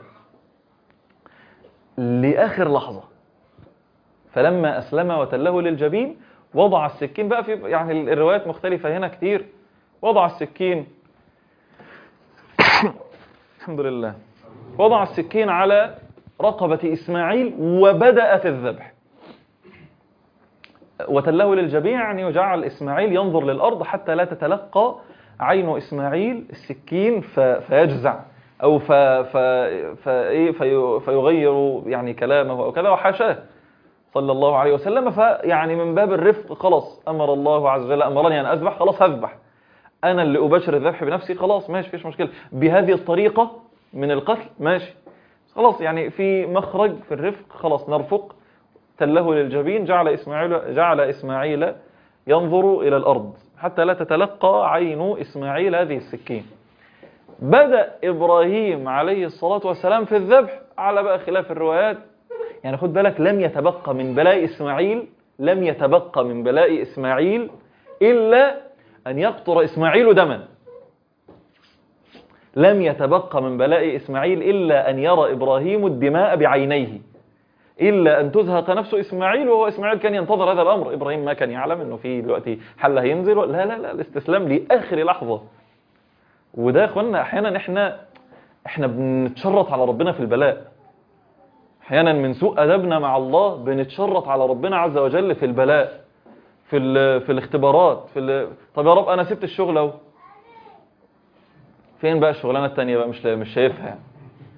لآخر لحظة فلما أسلم وتله للجبين وضع السكين بقى في يعني الروايات مختلفة هنا كتير وضع السكين الحمد لله وضع السكين على رقبة إسماعيل وبدأ في الذبح وتله للجبين يعني وجعل إسماعيل ينظر للأرض حتى لا تتلقى عين إسماعيل السكين فيجزع أو ف ف ف إيه في فيغير يعني كلامه أو كذا وحاشاه صلى الله عليه وسلم فيعني من باب الرفق خلاص أمر الله عز وجل أمرني أن أذبح خلاص هذبح أنا اللي أباشر الذبح بنفسي خلاص ماشي فيش مشكلة بهذه الطريقة من القتل ماشي خلاص يعني في مخرج في الرفق خلاص نرفق تله للجبين جعل إسماعيل, جعل إسماعيل ينظر إلى الأرض حتى لا تتلقى عين إسماعيل هذه السكين بدأ إبراهيم عليه الصلاة والسلام في الذبح على بقى خلاف الروايات يعني خد بالك لم يتبقى من بلاء إسماعيل لم يتبقى من بلاء إسماعيل إلا أن يقطر إسماعيل دما لم يتبقى من بلاء إسماعيل إلا أن يرى إبراهيم الدماء بعينيه إلا أن تزهق نفس إسماعيل وهو إسماعيل كان ينتظر هذا الأمر إبراهيم ما كان يعلم أنه في دلوقتي حل هينزل لا لا لا الاستسلام لآخر لحظة وده يا اخوانا احيانا احنا احنا بنتشرط على ربنا في البلاء احيانا من سوء ادبنا مع الله بنتشرط على ربنا عز وجل في البلاء في في الاختبارات في ال... طب يا رب انا سبت الشغل اهو فين بقى الشغلانه الثانيه بقى مش مش شايفها يعني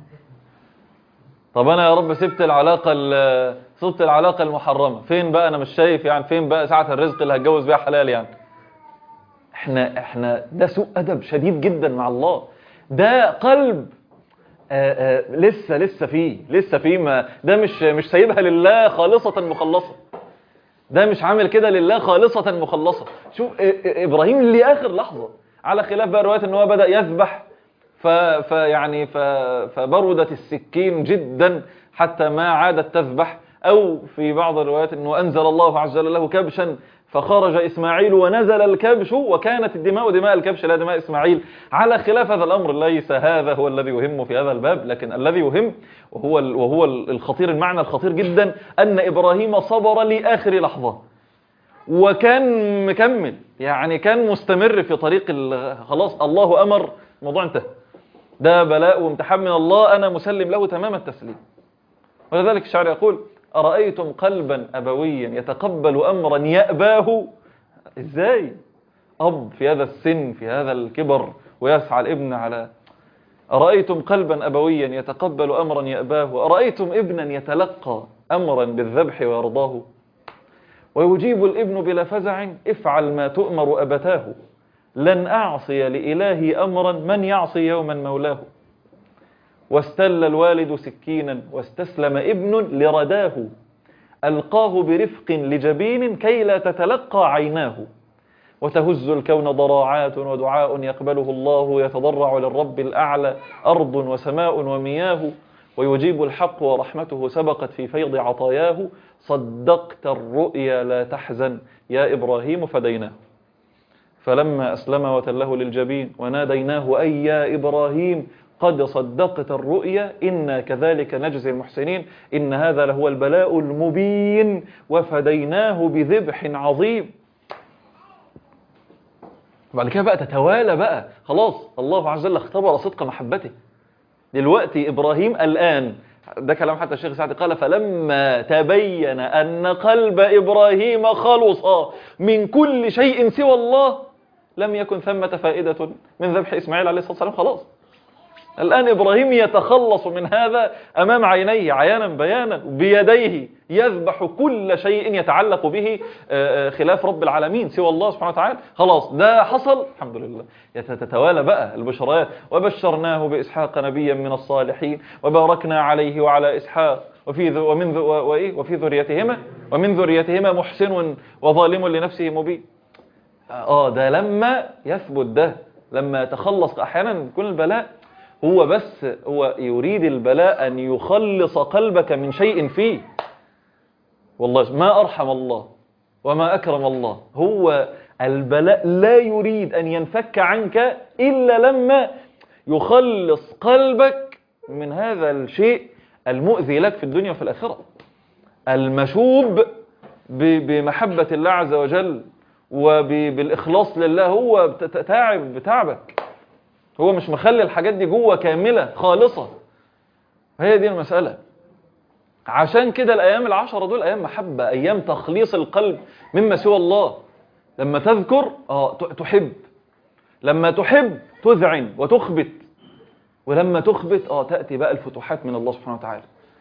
طب انا يا رب سبت العلاقه سبت العلاقه المحرمه فين بقى انا مش شايف يعني فين بقى ساعه الرزق اللي هتجوز بيها حلال يعني احنا احنا ده سوء ادب شديد جدا مع الله ده قلب آآ آآ لسه لسه فيه لسه فيه ما ده مش مش سايبها لله خالصة مخلصة ده مش عامل كده لله خالصة مخلصة شوف ابراهيم لاخر لحظة على خلاف بقى روايات ان هو بدا يذبح ف فيعني ف فبردت السكين جدا حتى ما عادت تذبح او في بعض الروايات انه انزل الله عز وجل له كبشا فخرج إسماعيل ونزل الكبش وكانت الدماء دماء الكبش لا دماء إسماعيل على خلاف هذا الأمر ليس هذا هو الذي يهم في هذا الباب لكن الذي يهم وهو وهو الخطير المعنى الخطير جدا أن إبراهيم صبر لآخر لحظة وكان مكمل يعني كان مستمر في طريق خلاص الله أمر الموضوع انتهى ده بلاء وامتحان من الله أنا مسلم له تمام التسليم ولذلك الشعر يقول أرأيتم قلبا أبويا يتقبل أمرا يأباه إزاي أب في هذا السن في هذا الكبر ويسعى الابن على أرأيتم قلبا أبويا يتقبل أمرا يأباه أرأيتم ابنا يتلقى أمرا بالذبح ويرضاه ويجيب الابن بلا فزع افعل ما تؤمر أبتاه لن أعصي لإلهي أمرا من يعصي يوما مولاه واستل الوالد سكينا واستسلم ابن لرداه ألقاه برفق لجبين كي لا تتلقى عيناه وتهز الكون ضراعات ودعاء يقبله الله يتضرع للرب الأعلى أرض وسماء ومياه ويجيب الحق ورحمته سبقت في فيض عطاياه صدقت الرؤيا لا تحزن يا إبراهيم فديناه فلما أسلم وتله للجبين وناديناه أي يا إبراهيم قد صدقت الرؤيا إنا كذلك نجزي المحسنين إن هذا لهو البلاء المبين وفديناه بذبح عظيم بعد كده بقى تتوالى بقى خلاص الله عز وجل اختبر صدق محبته دلوقتي إبراهيم الآن ده كلام حتى الشيخ سعد قال فلما تبين أن قلب إبراهيم خلص من كل شيء سوى الله لم يكن ثمة فائدة من ذبح إسماعيل عليه الصلاة والسلام خلاص الآن إبراهيم يتخلص من هذا أمام عينيه عيانا بيانا بيديه يذبح كل شيء يتعلق به خلاف رب العالمين سوى الله سبحانه وتعالى خلاص ده حصل الحمد لله تتوالى بقى البشريات وبشرناه بإسحاق نبيا من الصالحين وباركنا عليه وعلى إسحاق وفي ومن وإيه وفي ذريتهما ومن ذريتهما محسن وظالم لنفسه مبين اه ده لما يثبت ده لما يتخلص احيانا يكون البلاء هو بس هو يريد البلاء أن يخلص قلبك من شيء فيه والله ما أرحم الله وما أكرم الله هو البلاء لا يريد أن ينفك عنك إلا لما يخلص قلبك من هذا الشيء المؤذي لك في الدنيا وفي الآخرة المشوب بمحبة الله عز وجل وبالإخلاص لله هو تعب بتعبك هو مش مخلي الحاجات دي جوه كاملة خالصة هي دي المسألة عشان كده الأيام العشرة دول أيام محبة أيام تخليص القلب مما سوى الله لما تذكر آه تحب لما تحب تذعن وتخبت ولما تخبت آه تأتي بقى الفتوحات من الله سبحانه وتعالى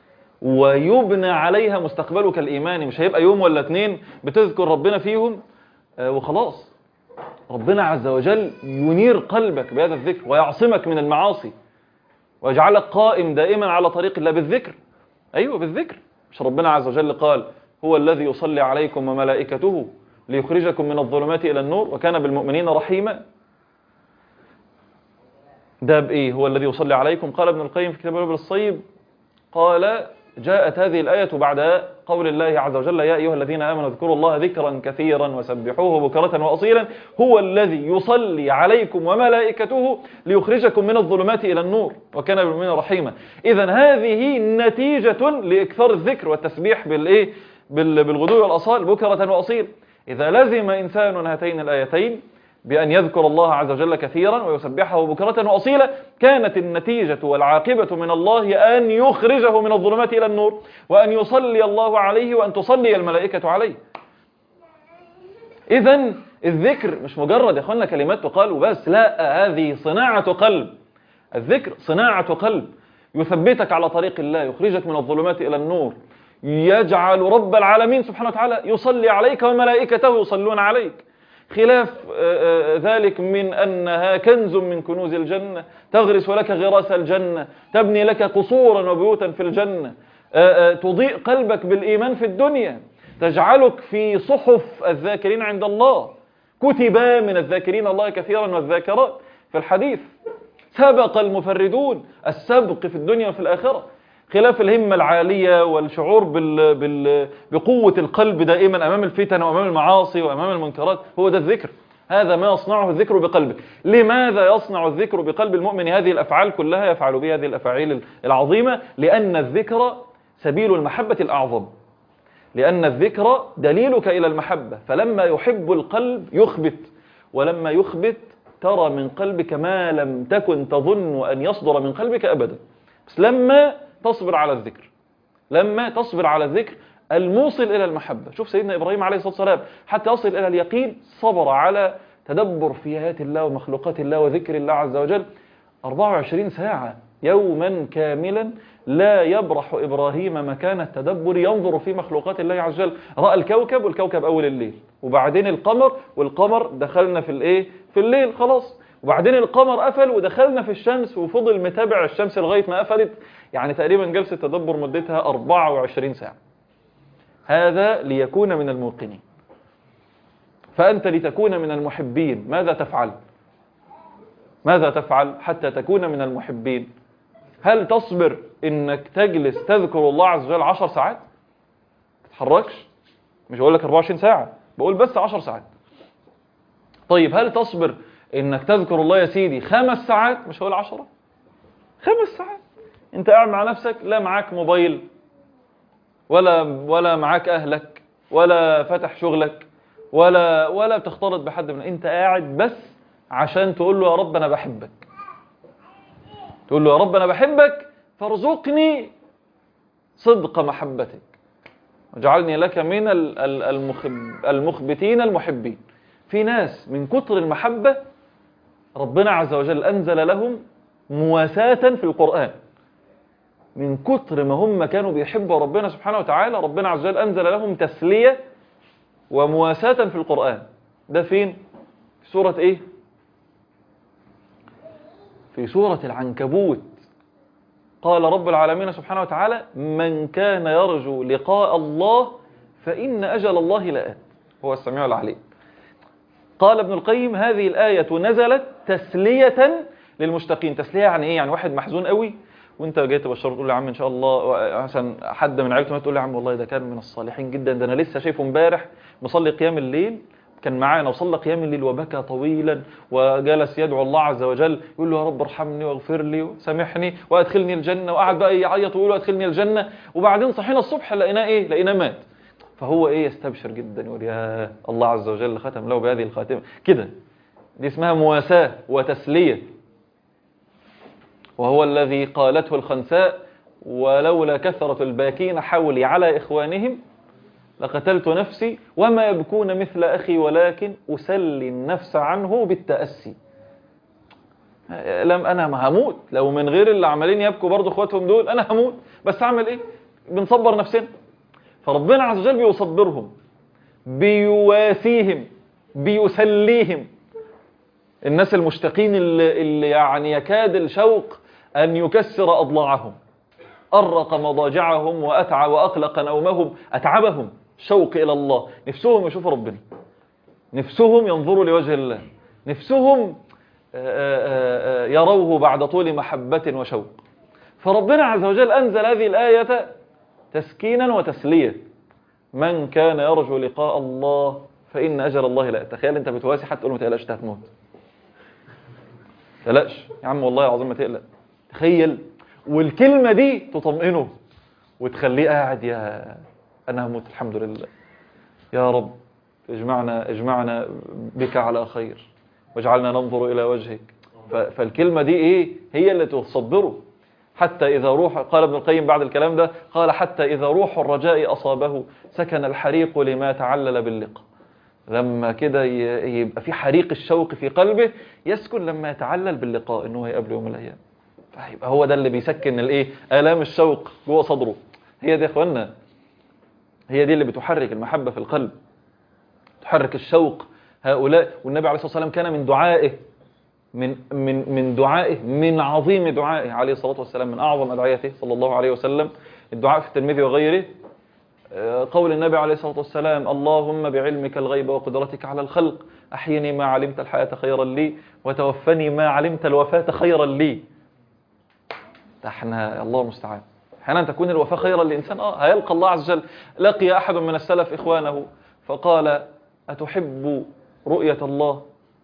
ويبنى عليها مستقبلك الإيماني مش هيبقى يوم ولا اتنين بتذكر ربنا فيهم آه وخلاص ربنا عز وجل ينير قلبك بهذا الذكر ويعصمك من المعاصي ويجعلك قائم دائما على طريق الله بالذكر أيوة بالذكر مش ربنا عز وجل قال هو الذي يصلي عليكم وملائكته ليخرجكم من الظلمات إلى النور وكان بالمؤمنين رحيما ده بإيه هو الذي يصلي عليكم قال ابن القيم في كتاب الوبل الصيب قال جاءت هذه الآية بعد قول الله عز وجل يا أيها الذين آمنوا اذكروا الله ذكرا كثيرا وسبحوه بكرة وأصيلا هو الذي يصلي عليكم وملائكته ليخرجكم من الظلمات إلى النور وكان بالمؤمنين رحيما إذا هذه نتيجة لإكثار الذكر والتسبيح بالإيه بالغدو والأصال بكرة وأصيل إذا لزم إنسان هاتين الآيتين بأن يذكر الله عز وجل كثيرا ويسبحه بكرة وأصيلا كانت النتيجة والعاقبة من الله أن يخرجه من الظلمات إلى النور وأن يصلي الله عليه وأن تصلي الملائكة عليه إذا الذكر مش مجرد يا أخوانا كلمات تقال وبس لا هذه صناعة قلب الذكر صناعة قلب يثبتك على طريق الله يخرجك من الظلمات إلى النور يجعل رب العالمين سبحانه وتعالى يصلي عليك وملائكته يصلون عليك خلاف ذلك من أنها كنز من كنوز الجنة تغرس لك غراس الجنة تبني لك قصورا وبيوتا في الجنة تضيء قلبك بالإيمان في الدنيا تجعلك في صحف الذاكرين عند الله كتبا من الذاكرين الله كثيرا والذاكرات في الحديث سبق المفردون السبق في الدنيا وفي الآخرة خلاف الهمة العالية والشعور بال... بال... بقوة القلب دائما أمام الفتن وأمام المعاصي وأمام المنكرات هو ده الذكر هذا ما يصنعه الذكر بقلبك لماذا يصنع الذكر بقلب المؤمن هذه الأفعال كلها يفعل بها هذه الأفاعيل العظيمة لأن الذكر سبيل المحبة الأعظم لأن الذكر دليلك إلى المحبة فلما يحب القلب يخبت ولما يخبت ترى من قلبك ما لم تكن تظن أن يصدر من قلبك أبدا بس لما تصبر على الذكر لما تصبر على الذكر الموصل إلى المحبة شوف سيدنا إبراهيم عليه الصلاة والسلام حتى يصل إلى اليقين صبر على تدبر في آيات الله ومخلوقات الله وذكر الله عز وجل 24 ساعة يوما كاملا لا يبرح إبراهيم مكان التدبر ينظر في مخلوقات الله عز وجل رأى الكوكب والكوكب أول الليل وبعدين القمر والقمر دخلنا في الإيه في الليل خلاص وبعدين القمر قفل ودخلنا في الشمس وفضل متابع الشمس لغاية ما قفلت يعني تقريبا جلسة تدبر مدتها 24 ساعة هذا ليكون من الموقنين فأنت لتكون من المحبين ماذا تفعل ماذا تفعل حتى تكون من المحبين هل تصبر انك تجلس تذكر الله عز وجل 10 ساعات ما تتحركش مش هقول لك 24 ساعة بقول بس 10 ساعات طيب هل تصبر انك تذكر الله يا سيدي خمس ساعات مش هقول 10 خمس ساعات انت قاعد مع نفسك لا معاك موبايل ولا ولا معاك اهلك ولا فتح شغلك ولا ولا بتختلط بحد من انت قاعد بس عشان تقول له يا رب انا بحبك تقول له يا رب انا بحبك فارزقني صدق محبتك واجعلني لك من ال- ال- المخب المخبتين المحبين في ناس من كتر المحبة ربنا عز وجل أنزل لهم مواساة في القرآن من كتر ما هم كانوا بيحبوا ربنا سبحانه وتعالى ربنا عز وجل أنزل لهم تسلية ومواساة في القرآن ده فين؟ في سورة إيه؟ في سورة العنكبوت قال رب العالمين سبحانه وتعالى من كان يرجو لقاء الله فإن أجل الله لآت هو السميع العليم قال ابن القيم هذه الآية نزلت تسلية للمشتقين تسلية يعني إيه؟ يعني واحد محزون قوي وانت جاي تبشره تقول له يا عم ان شاء الله عشان حد من عيلته تقول له يا عم والله ده كان من الصالحين جدا ده انا لسه شايفه امبارح مصلي قيام الليل كان معانا وصلى قيام الليل وبكى طويلا وجلس يدعو الله عز وجل يقول له يا رب ارحمني واغفر لي وسامحني وادخلني الجنه وقعد بقى يعيط ويقول له ادخلني الجنه وبعدين صحينا الصبح لقيناه ايه لقيناه مات فهو ايه يستبشر جدا يقول يا الله عز وجل ختم له بهذه الخاتمه كده دي اسمها مواساه وتسليه وهو الذي قالته الخنساء ولولا كثرة الباكين حولي على إخوانهم لقتلت نفسي وما يبكون مثل أخي ولكن أسلي النفس عنه بالتأسي لم أنا ما هموت لو من غير اللي عمالين يبكوا برضو اخواتهم دول أنا هموت بس أعمل إيه بنصبر نفسنا فربنا عز وجل بيصبرهم بيواسيهم بيسليهم الناس المشتاقين اللي, اللي يعني يكاد الشوق أن يكسر أضلاعهم أرق مضاجعهم وأتعى وأقلق نومهم أتعبهم شوق إلى الله نفسهم يشوفوا ربنا نفسهم ينظروا لوجه الله نفسهم يروه بعد طول محبة وشوق فربنا عز وجل أنزل هذه الآية تسكينا وتسلية من كان يرجو لقاء الله فإن أجل الله لا تخيل أنت بتواسي حتى تقول ما تقلقش هتموت تقلقش يا عم والله العظيم ما تقلق تخيل والكلمة دي تطمئنه وتخليه قاعد يا أنا هموت الحمد لله يا رب اجمعنا اجمعنا بك على خير واجعلنا ننظر إلى وجهك فالكلمة دي إيه هي اللي تصبره حتى إذا روح قال ابن القيم بعد الكلام ده قال حتى إذا روح الرجاء أصابه سكن الحريق لما تعلل باللقاء لما كده يبقى في حريق الشوق في قلبه يسكن لما يتعلل باللقاء انه هيقابله يوم من الايام فيبقى هو ده اللي بيسكن الايه الام الشوق جوه صدره هي دي يا اخوانا هي دي اللي بتحرك المحبه في القلب تحرك الشوق هؤلاء والنبي عليه الصلاه والسلام كان من دعائه من من من دعائه من عظيم دعائه عليه الصلاه والسلام من اعظم ادعيته صلى الله عليه وسلم الدعاء في الترمذي وغيره قول النبي عليه الصلاة والسلام اللهم بعلمك الغيب وقدرتك على الخلق أحيني ما علمت الحياة خيرا لي وتوفني ما علمت الوفاة خيرا لي احنا الله المستعان احيانا تكون الوفاة خيرا لإنسان اه هيلقى الله عز وجل لقي أحد من السلف إخوانه فقال أتحب رؤية الله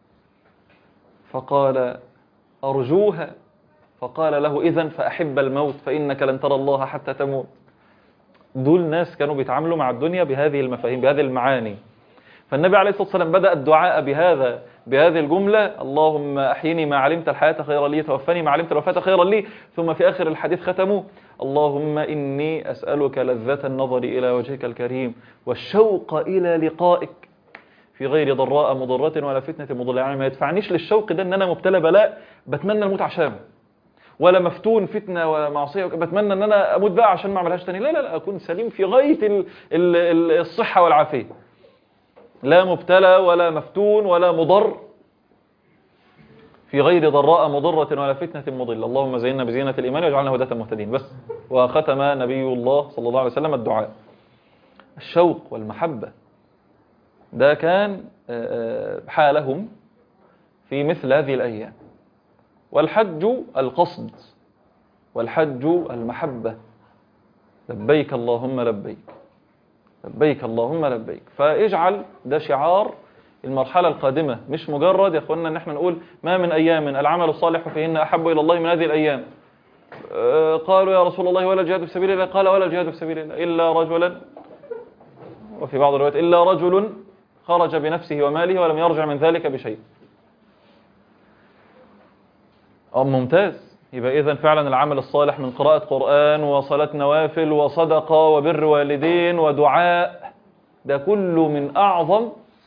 فقال أرجوها فقال له إذن فأحب الموت فإنك لن ترى الله حتى تموت دول ناس كانوا بيتعاملوا مع الدنيا بهذه المفاهيم بهذه المعاني فالنبي عليه الصلاة والسلام بدأ الدعاء بهذا بهذه الجملة اللهم أحيني ما علمت الحياة خيرا لي توفني ما علمت الوفاة خيرا لي ثم في آخر الحديث ختموا اللهم إني أسألك لذة النظر إلى وجهك الكريم والشوق إلى لقائك في غير ضراء مضرة ولا فتنة مضلة يعني ما يدفعنيش للشوق ده ان انا مبتلى بلاء بتمنى الموت عشانه ولا مفتون فتنة ومعصية بتمنى ان انا اموت بقى عشان ما اعملهاش تاني لا لا لا اكون سليم في غاية ال ال ال الصحة والعافية لا مبتلى ولا مفتون ولا مضر في غير ضراء مضرة ولا فتنة مضلة اللهم زينا بزينة الإيمان واجعلنا هداة مهتدين بس وختم نبي الله صلى الله عليه وسلم الدعاء الشوق والمحبة ده كان حالهم في مثل هذه الأيام والحج القصد والحج المحبة لبيك اللهم لبيك لبيك اللهم لبيك فاجعل ده شعار المرحلة القادمة مش مجرد يا اخوانا ان احنا نقول ما من ايام العمل الصالح فيهن احب الى الله من هذه الايام آه، قالوا يا رسول الله ولا الجهاد في سبيل الله قال ولا الجهاد في سبيل الله الا رجلا وفي بعض الروايات الا رجل خرج بنفسه وماله ولم يرجع من ذلك بشيء اه ممتاز يبقى اذا فعلا العمل الصالح من قراءة قرآن وصلاة نوافل وصدقة وبر والدين ودعاء ده كله من اعظم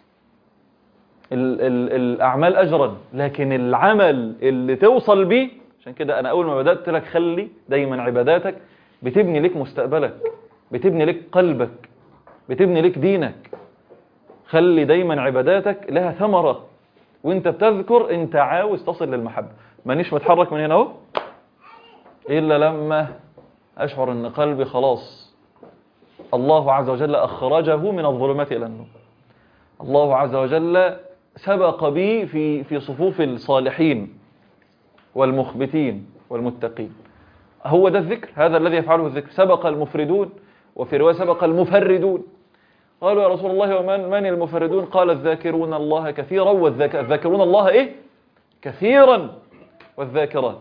ال ال الاعمال اجرا لكن العمل اللي توصل بيه عشان كده انا اول ما بدأت لك خلي دايما عباداتك بتبني لك مستقبلك بتبني لك قلبك بتبني لك دينك خلي دايما عباداتك لها ثمرة وانت بتذكر انت عاوز تصل للمحبة مانيش متحرك من هنا اهو الا لما اشعر ان قلبي خلاص الله عز وجل اخرجه من الظلمات الى النور الله عز وجل سبق بي في في صفوف الصالحين والمخبتين والمتقين هو ده الذكر هذا الذي يفعله الذكر سبق المفردون وفي رواية سبق المفردون قالوا يا رسول الله ومن من المفردون قال الذاكرون الله كثيرا والذاكرون الله ايه كثيرا والذاكرات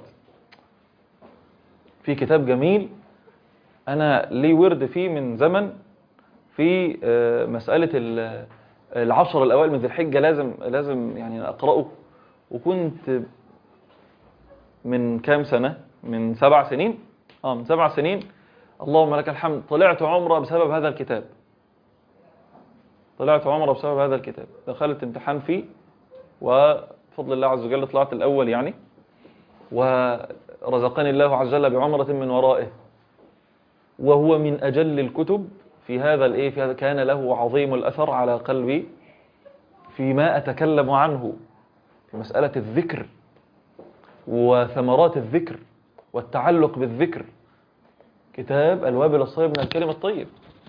في كتاب جميل انا لي ورد فيه من زمن في آه، مسألة ال- العشر الاوائل من ذي الحجة لازم لازم يعني اقرأه وكنت من كام سنة من سبع سنين اه من سبع سنين اللهم لك الحمد طلعت عمرة بسبب هذا الكتاب طلعت عمرة بسبب هذا الكتاب دخلت امتحان فيه وفضل الله عز وجل طلعت الأول يعني ورزقني الله عز وجل بعمرة من ورائه وهو من أجل الكتب في هذا الإيه في هذا كان له عظيم الأثر على قلبي فيما أتكلم عنه في مسألة الذكر وثمرات الذكر والتعلق بالذكر كتاب الوابل الصيب من الكلم الطيب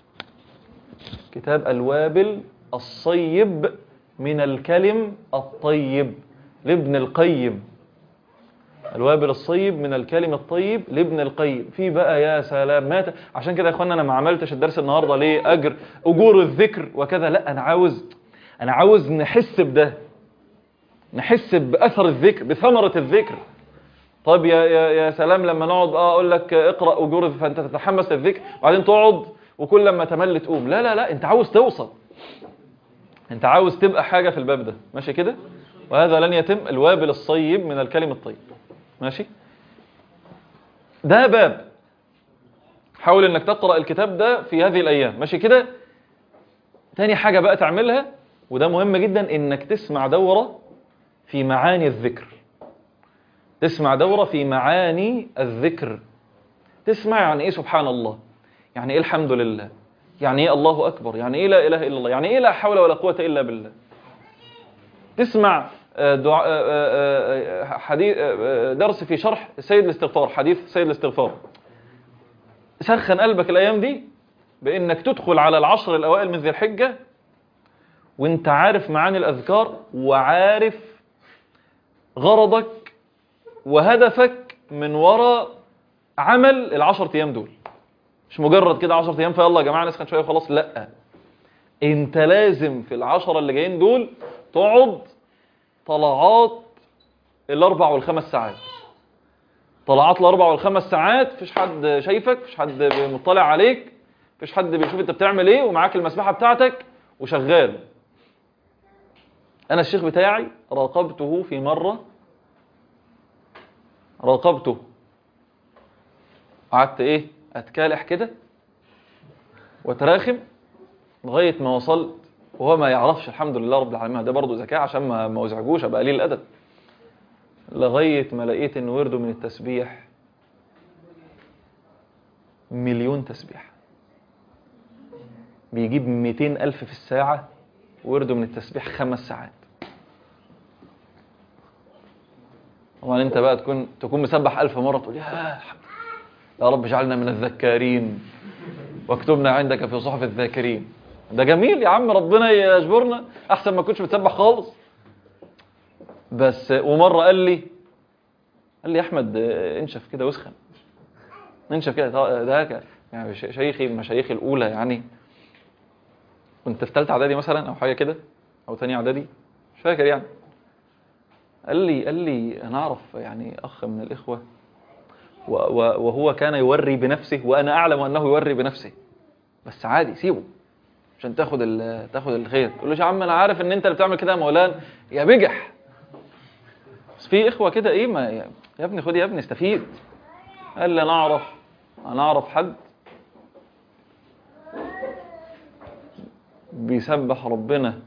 كتاب الوابل الصيب من الكلم الطيب لابن القيم الوابل الصيب من الكلم الطيب لابن القيم في بقى يا سلام مات عشان كده يا اخوانا انا ما عملتش الدرس النهارده ليه اجر اجور الذكر وكذا لا انا عاوز انا عاوز نحس بده نحس باثر الذكر بثمره الذكر طيب يا يا يا سلام لما نقعد اه اقول لك اقرا اجور فانت تتحمس للذكر وبعدين تقعد وكل لما تمل تقوم لا لا لا انت عاوز توصل انت عاوز تبقى حاجه في الباب ده ماشي كده وهذا لن يتم الوابل الصيب من الكلم الطيب ماشي ده باب حاول انك تقرا الكتاب ده في هذه الايام ماشي كده تاني حاجه بقى تعملها وده مهم جدا انك تسمع دوره في معاني الذكر تسمع دورة في معاني الذكر تسمع يعني ايه سبحان الله يعني ايه الحمد لله يعني ايه الله اكبر يعني ايه لا اله الا الله يعني ايه لا حول ولا قوة الا بالله تسمع آه، دعاء آه، آه، حديث آه، درس في شرح سيد الاستغفار حديث سيد الاستغفار سخن قلبك الايام دي بانك تدخل على العشر الاوائل من ذي الحجة وانت عارف معاني الاذكار وعارف غرضك وهدفك من وراء عمل العشر ايام دول مش مجرد كده 10 ايام فيلا يا جماعه نسخن شويه وخلاص لا انت لازم في العشرة اللي جايين دول تقعد طلعات الاربع والخمس ساعات طلعات الاربع والخمس ساعات مفيش حد شايفك مفيش حد مطلع عليك مفيش حد بيشوف انت بتعمل ايه ومعاك المسبحه بتاعتك وشغال انا الشيخ بتاعي راقبته في مره راقبته قعدت ايه اتكالح كده وتراخم لغايه ما وصلت وهو ما يعرفش الحمد لله رب العالمين ده برضه ذكاء عشان ما ما ازعجوش ابقى قليل الادب لغايه ما لقيت ان ورده من التسبيح مليون تسبيح بيجيب 200 ألف في الساعة ورده من التسبيح خمس ساعات طبعا انت بقى تكون تكون مسبح ألف مرة تقول يا الحمد لله. يا رب اجعلنا من الذكارين واكتبنا عندك في صحف الذاكرين ده جميل يا عم ربنا يجبرنا احسن ما كنتش بتسبح خالص بس ومرة قال لي قال لي يا احمد اه، انشف كده واسخن ننشف كده ده- ده ك- يعني ش- شيخي من مشايخي الاولى يعني كنت في ثالثه اعدادي مثلا او حاجه كده او ثانيه اعدادي مش فاكر يعني قال لي قال لي انا اعرف يعني اخ من الاخوه و- و- وهو كان يوري بنفسه وانا اعلم انه يوري بنفسه بس عادي سيبه عشان تاخد ال- تاخد الخير تقول له يا عم انا عارف ان انت اللي بتعمل كده يا مولانا يا بجح بس في اخوه كده ايه ما يا يا ابني خد يا ابني استفيد قال لي انا اعرف انا اعرف حد بيسبح ربنا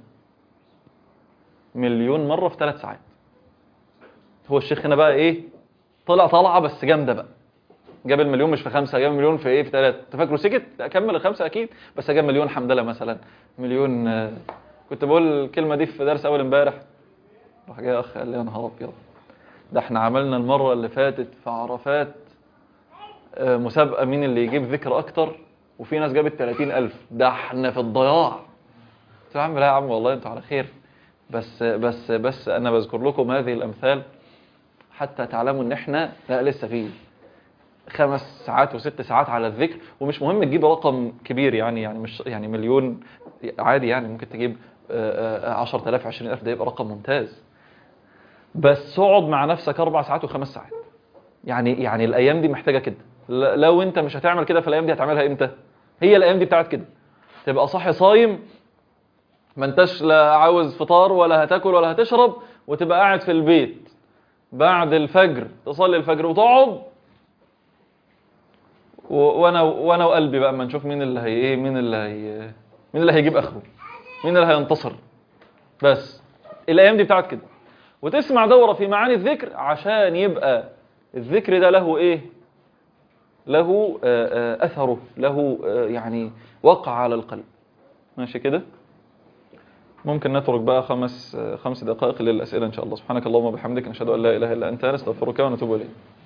مليون مره في ثلاث ساعات هو الشيخ هنا بقى ايه طلع طلعه بس جامده بقى جاب المليون مش في خمسه جاب المليون في ايه في ثلاثه انت فاكره سكت لا كمل الخمسه اكيد بس جاب مليون حمدله مثلا مليون آه، كنت بقول الكلمه دي في درس اول امبارح راح جاي اخ قال لي يا نهار ابيض ده احنا عملنا المره اللي فاتت في عرفات آه، مسابقه مين اللي يجيب ذكر اكتر وفي ناس جابت 30000 ده احنا في الضياع قلت له يا عم لا يا عم والله انتوا على خير بس بس بس انا بذكر لكم هذه الامثال حتى تعلموا ان احنا لا لسه فيه خمس ساعات وست ساعات على الذكر ومش مهم تجيب رقم كبير يعني يعني مش يعني مليون عادي يعني ممكن تجيب آه، آه، 10000 20000 ده يبقى رقم ممتاز بس اقعد مع نفسك اربع ساعات وخمس ساعات يعني يعني الايام دي محتاجه كده ل- لو انت مش هتعمل كده فالايام دي هتعملها امتى هي الايام دي بتاعت كده تبقى صاحي صايم ما انتش لا عاوز فطار ولا هتاكل ولا هتشرب وتبقى قاعد في البيت بعد الفجر تصلي الفجر وتقعد و- وانا وانا وقلبي بقى اما نشوف مين اللي هي ايه مين اللي هي مين اللي هيجيب اخره مين اللي هينتصر بس الايام دي بتاعت كده وتسمع دوره في معاني الذكر عشان يبقى الذكر ده له ايه له آه، آه، اثره له آه، يعني وقع على القلب ماشي كده ممكن نترك بقى خمس آه، خمس دقائق للاسئله ان شاء الله سبحانك اللهم وبحمدك نشهد ان لا اله الا انت نستغفرك ونتوب اليك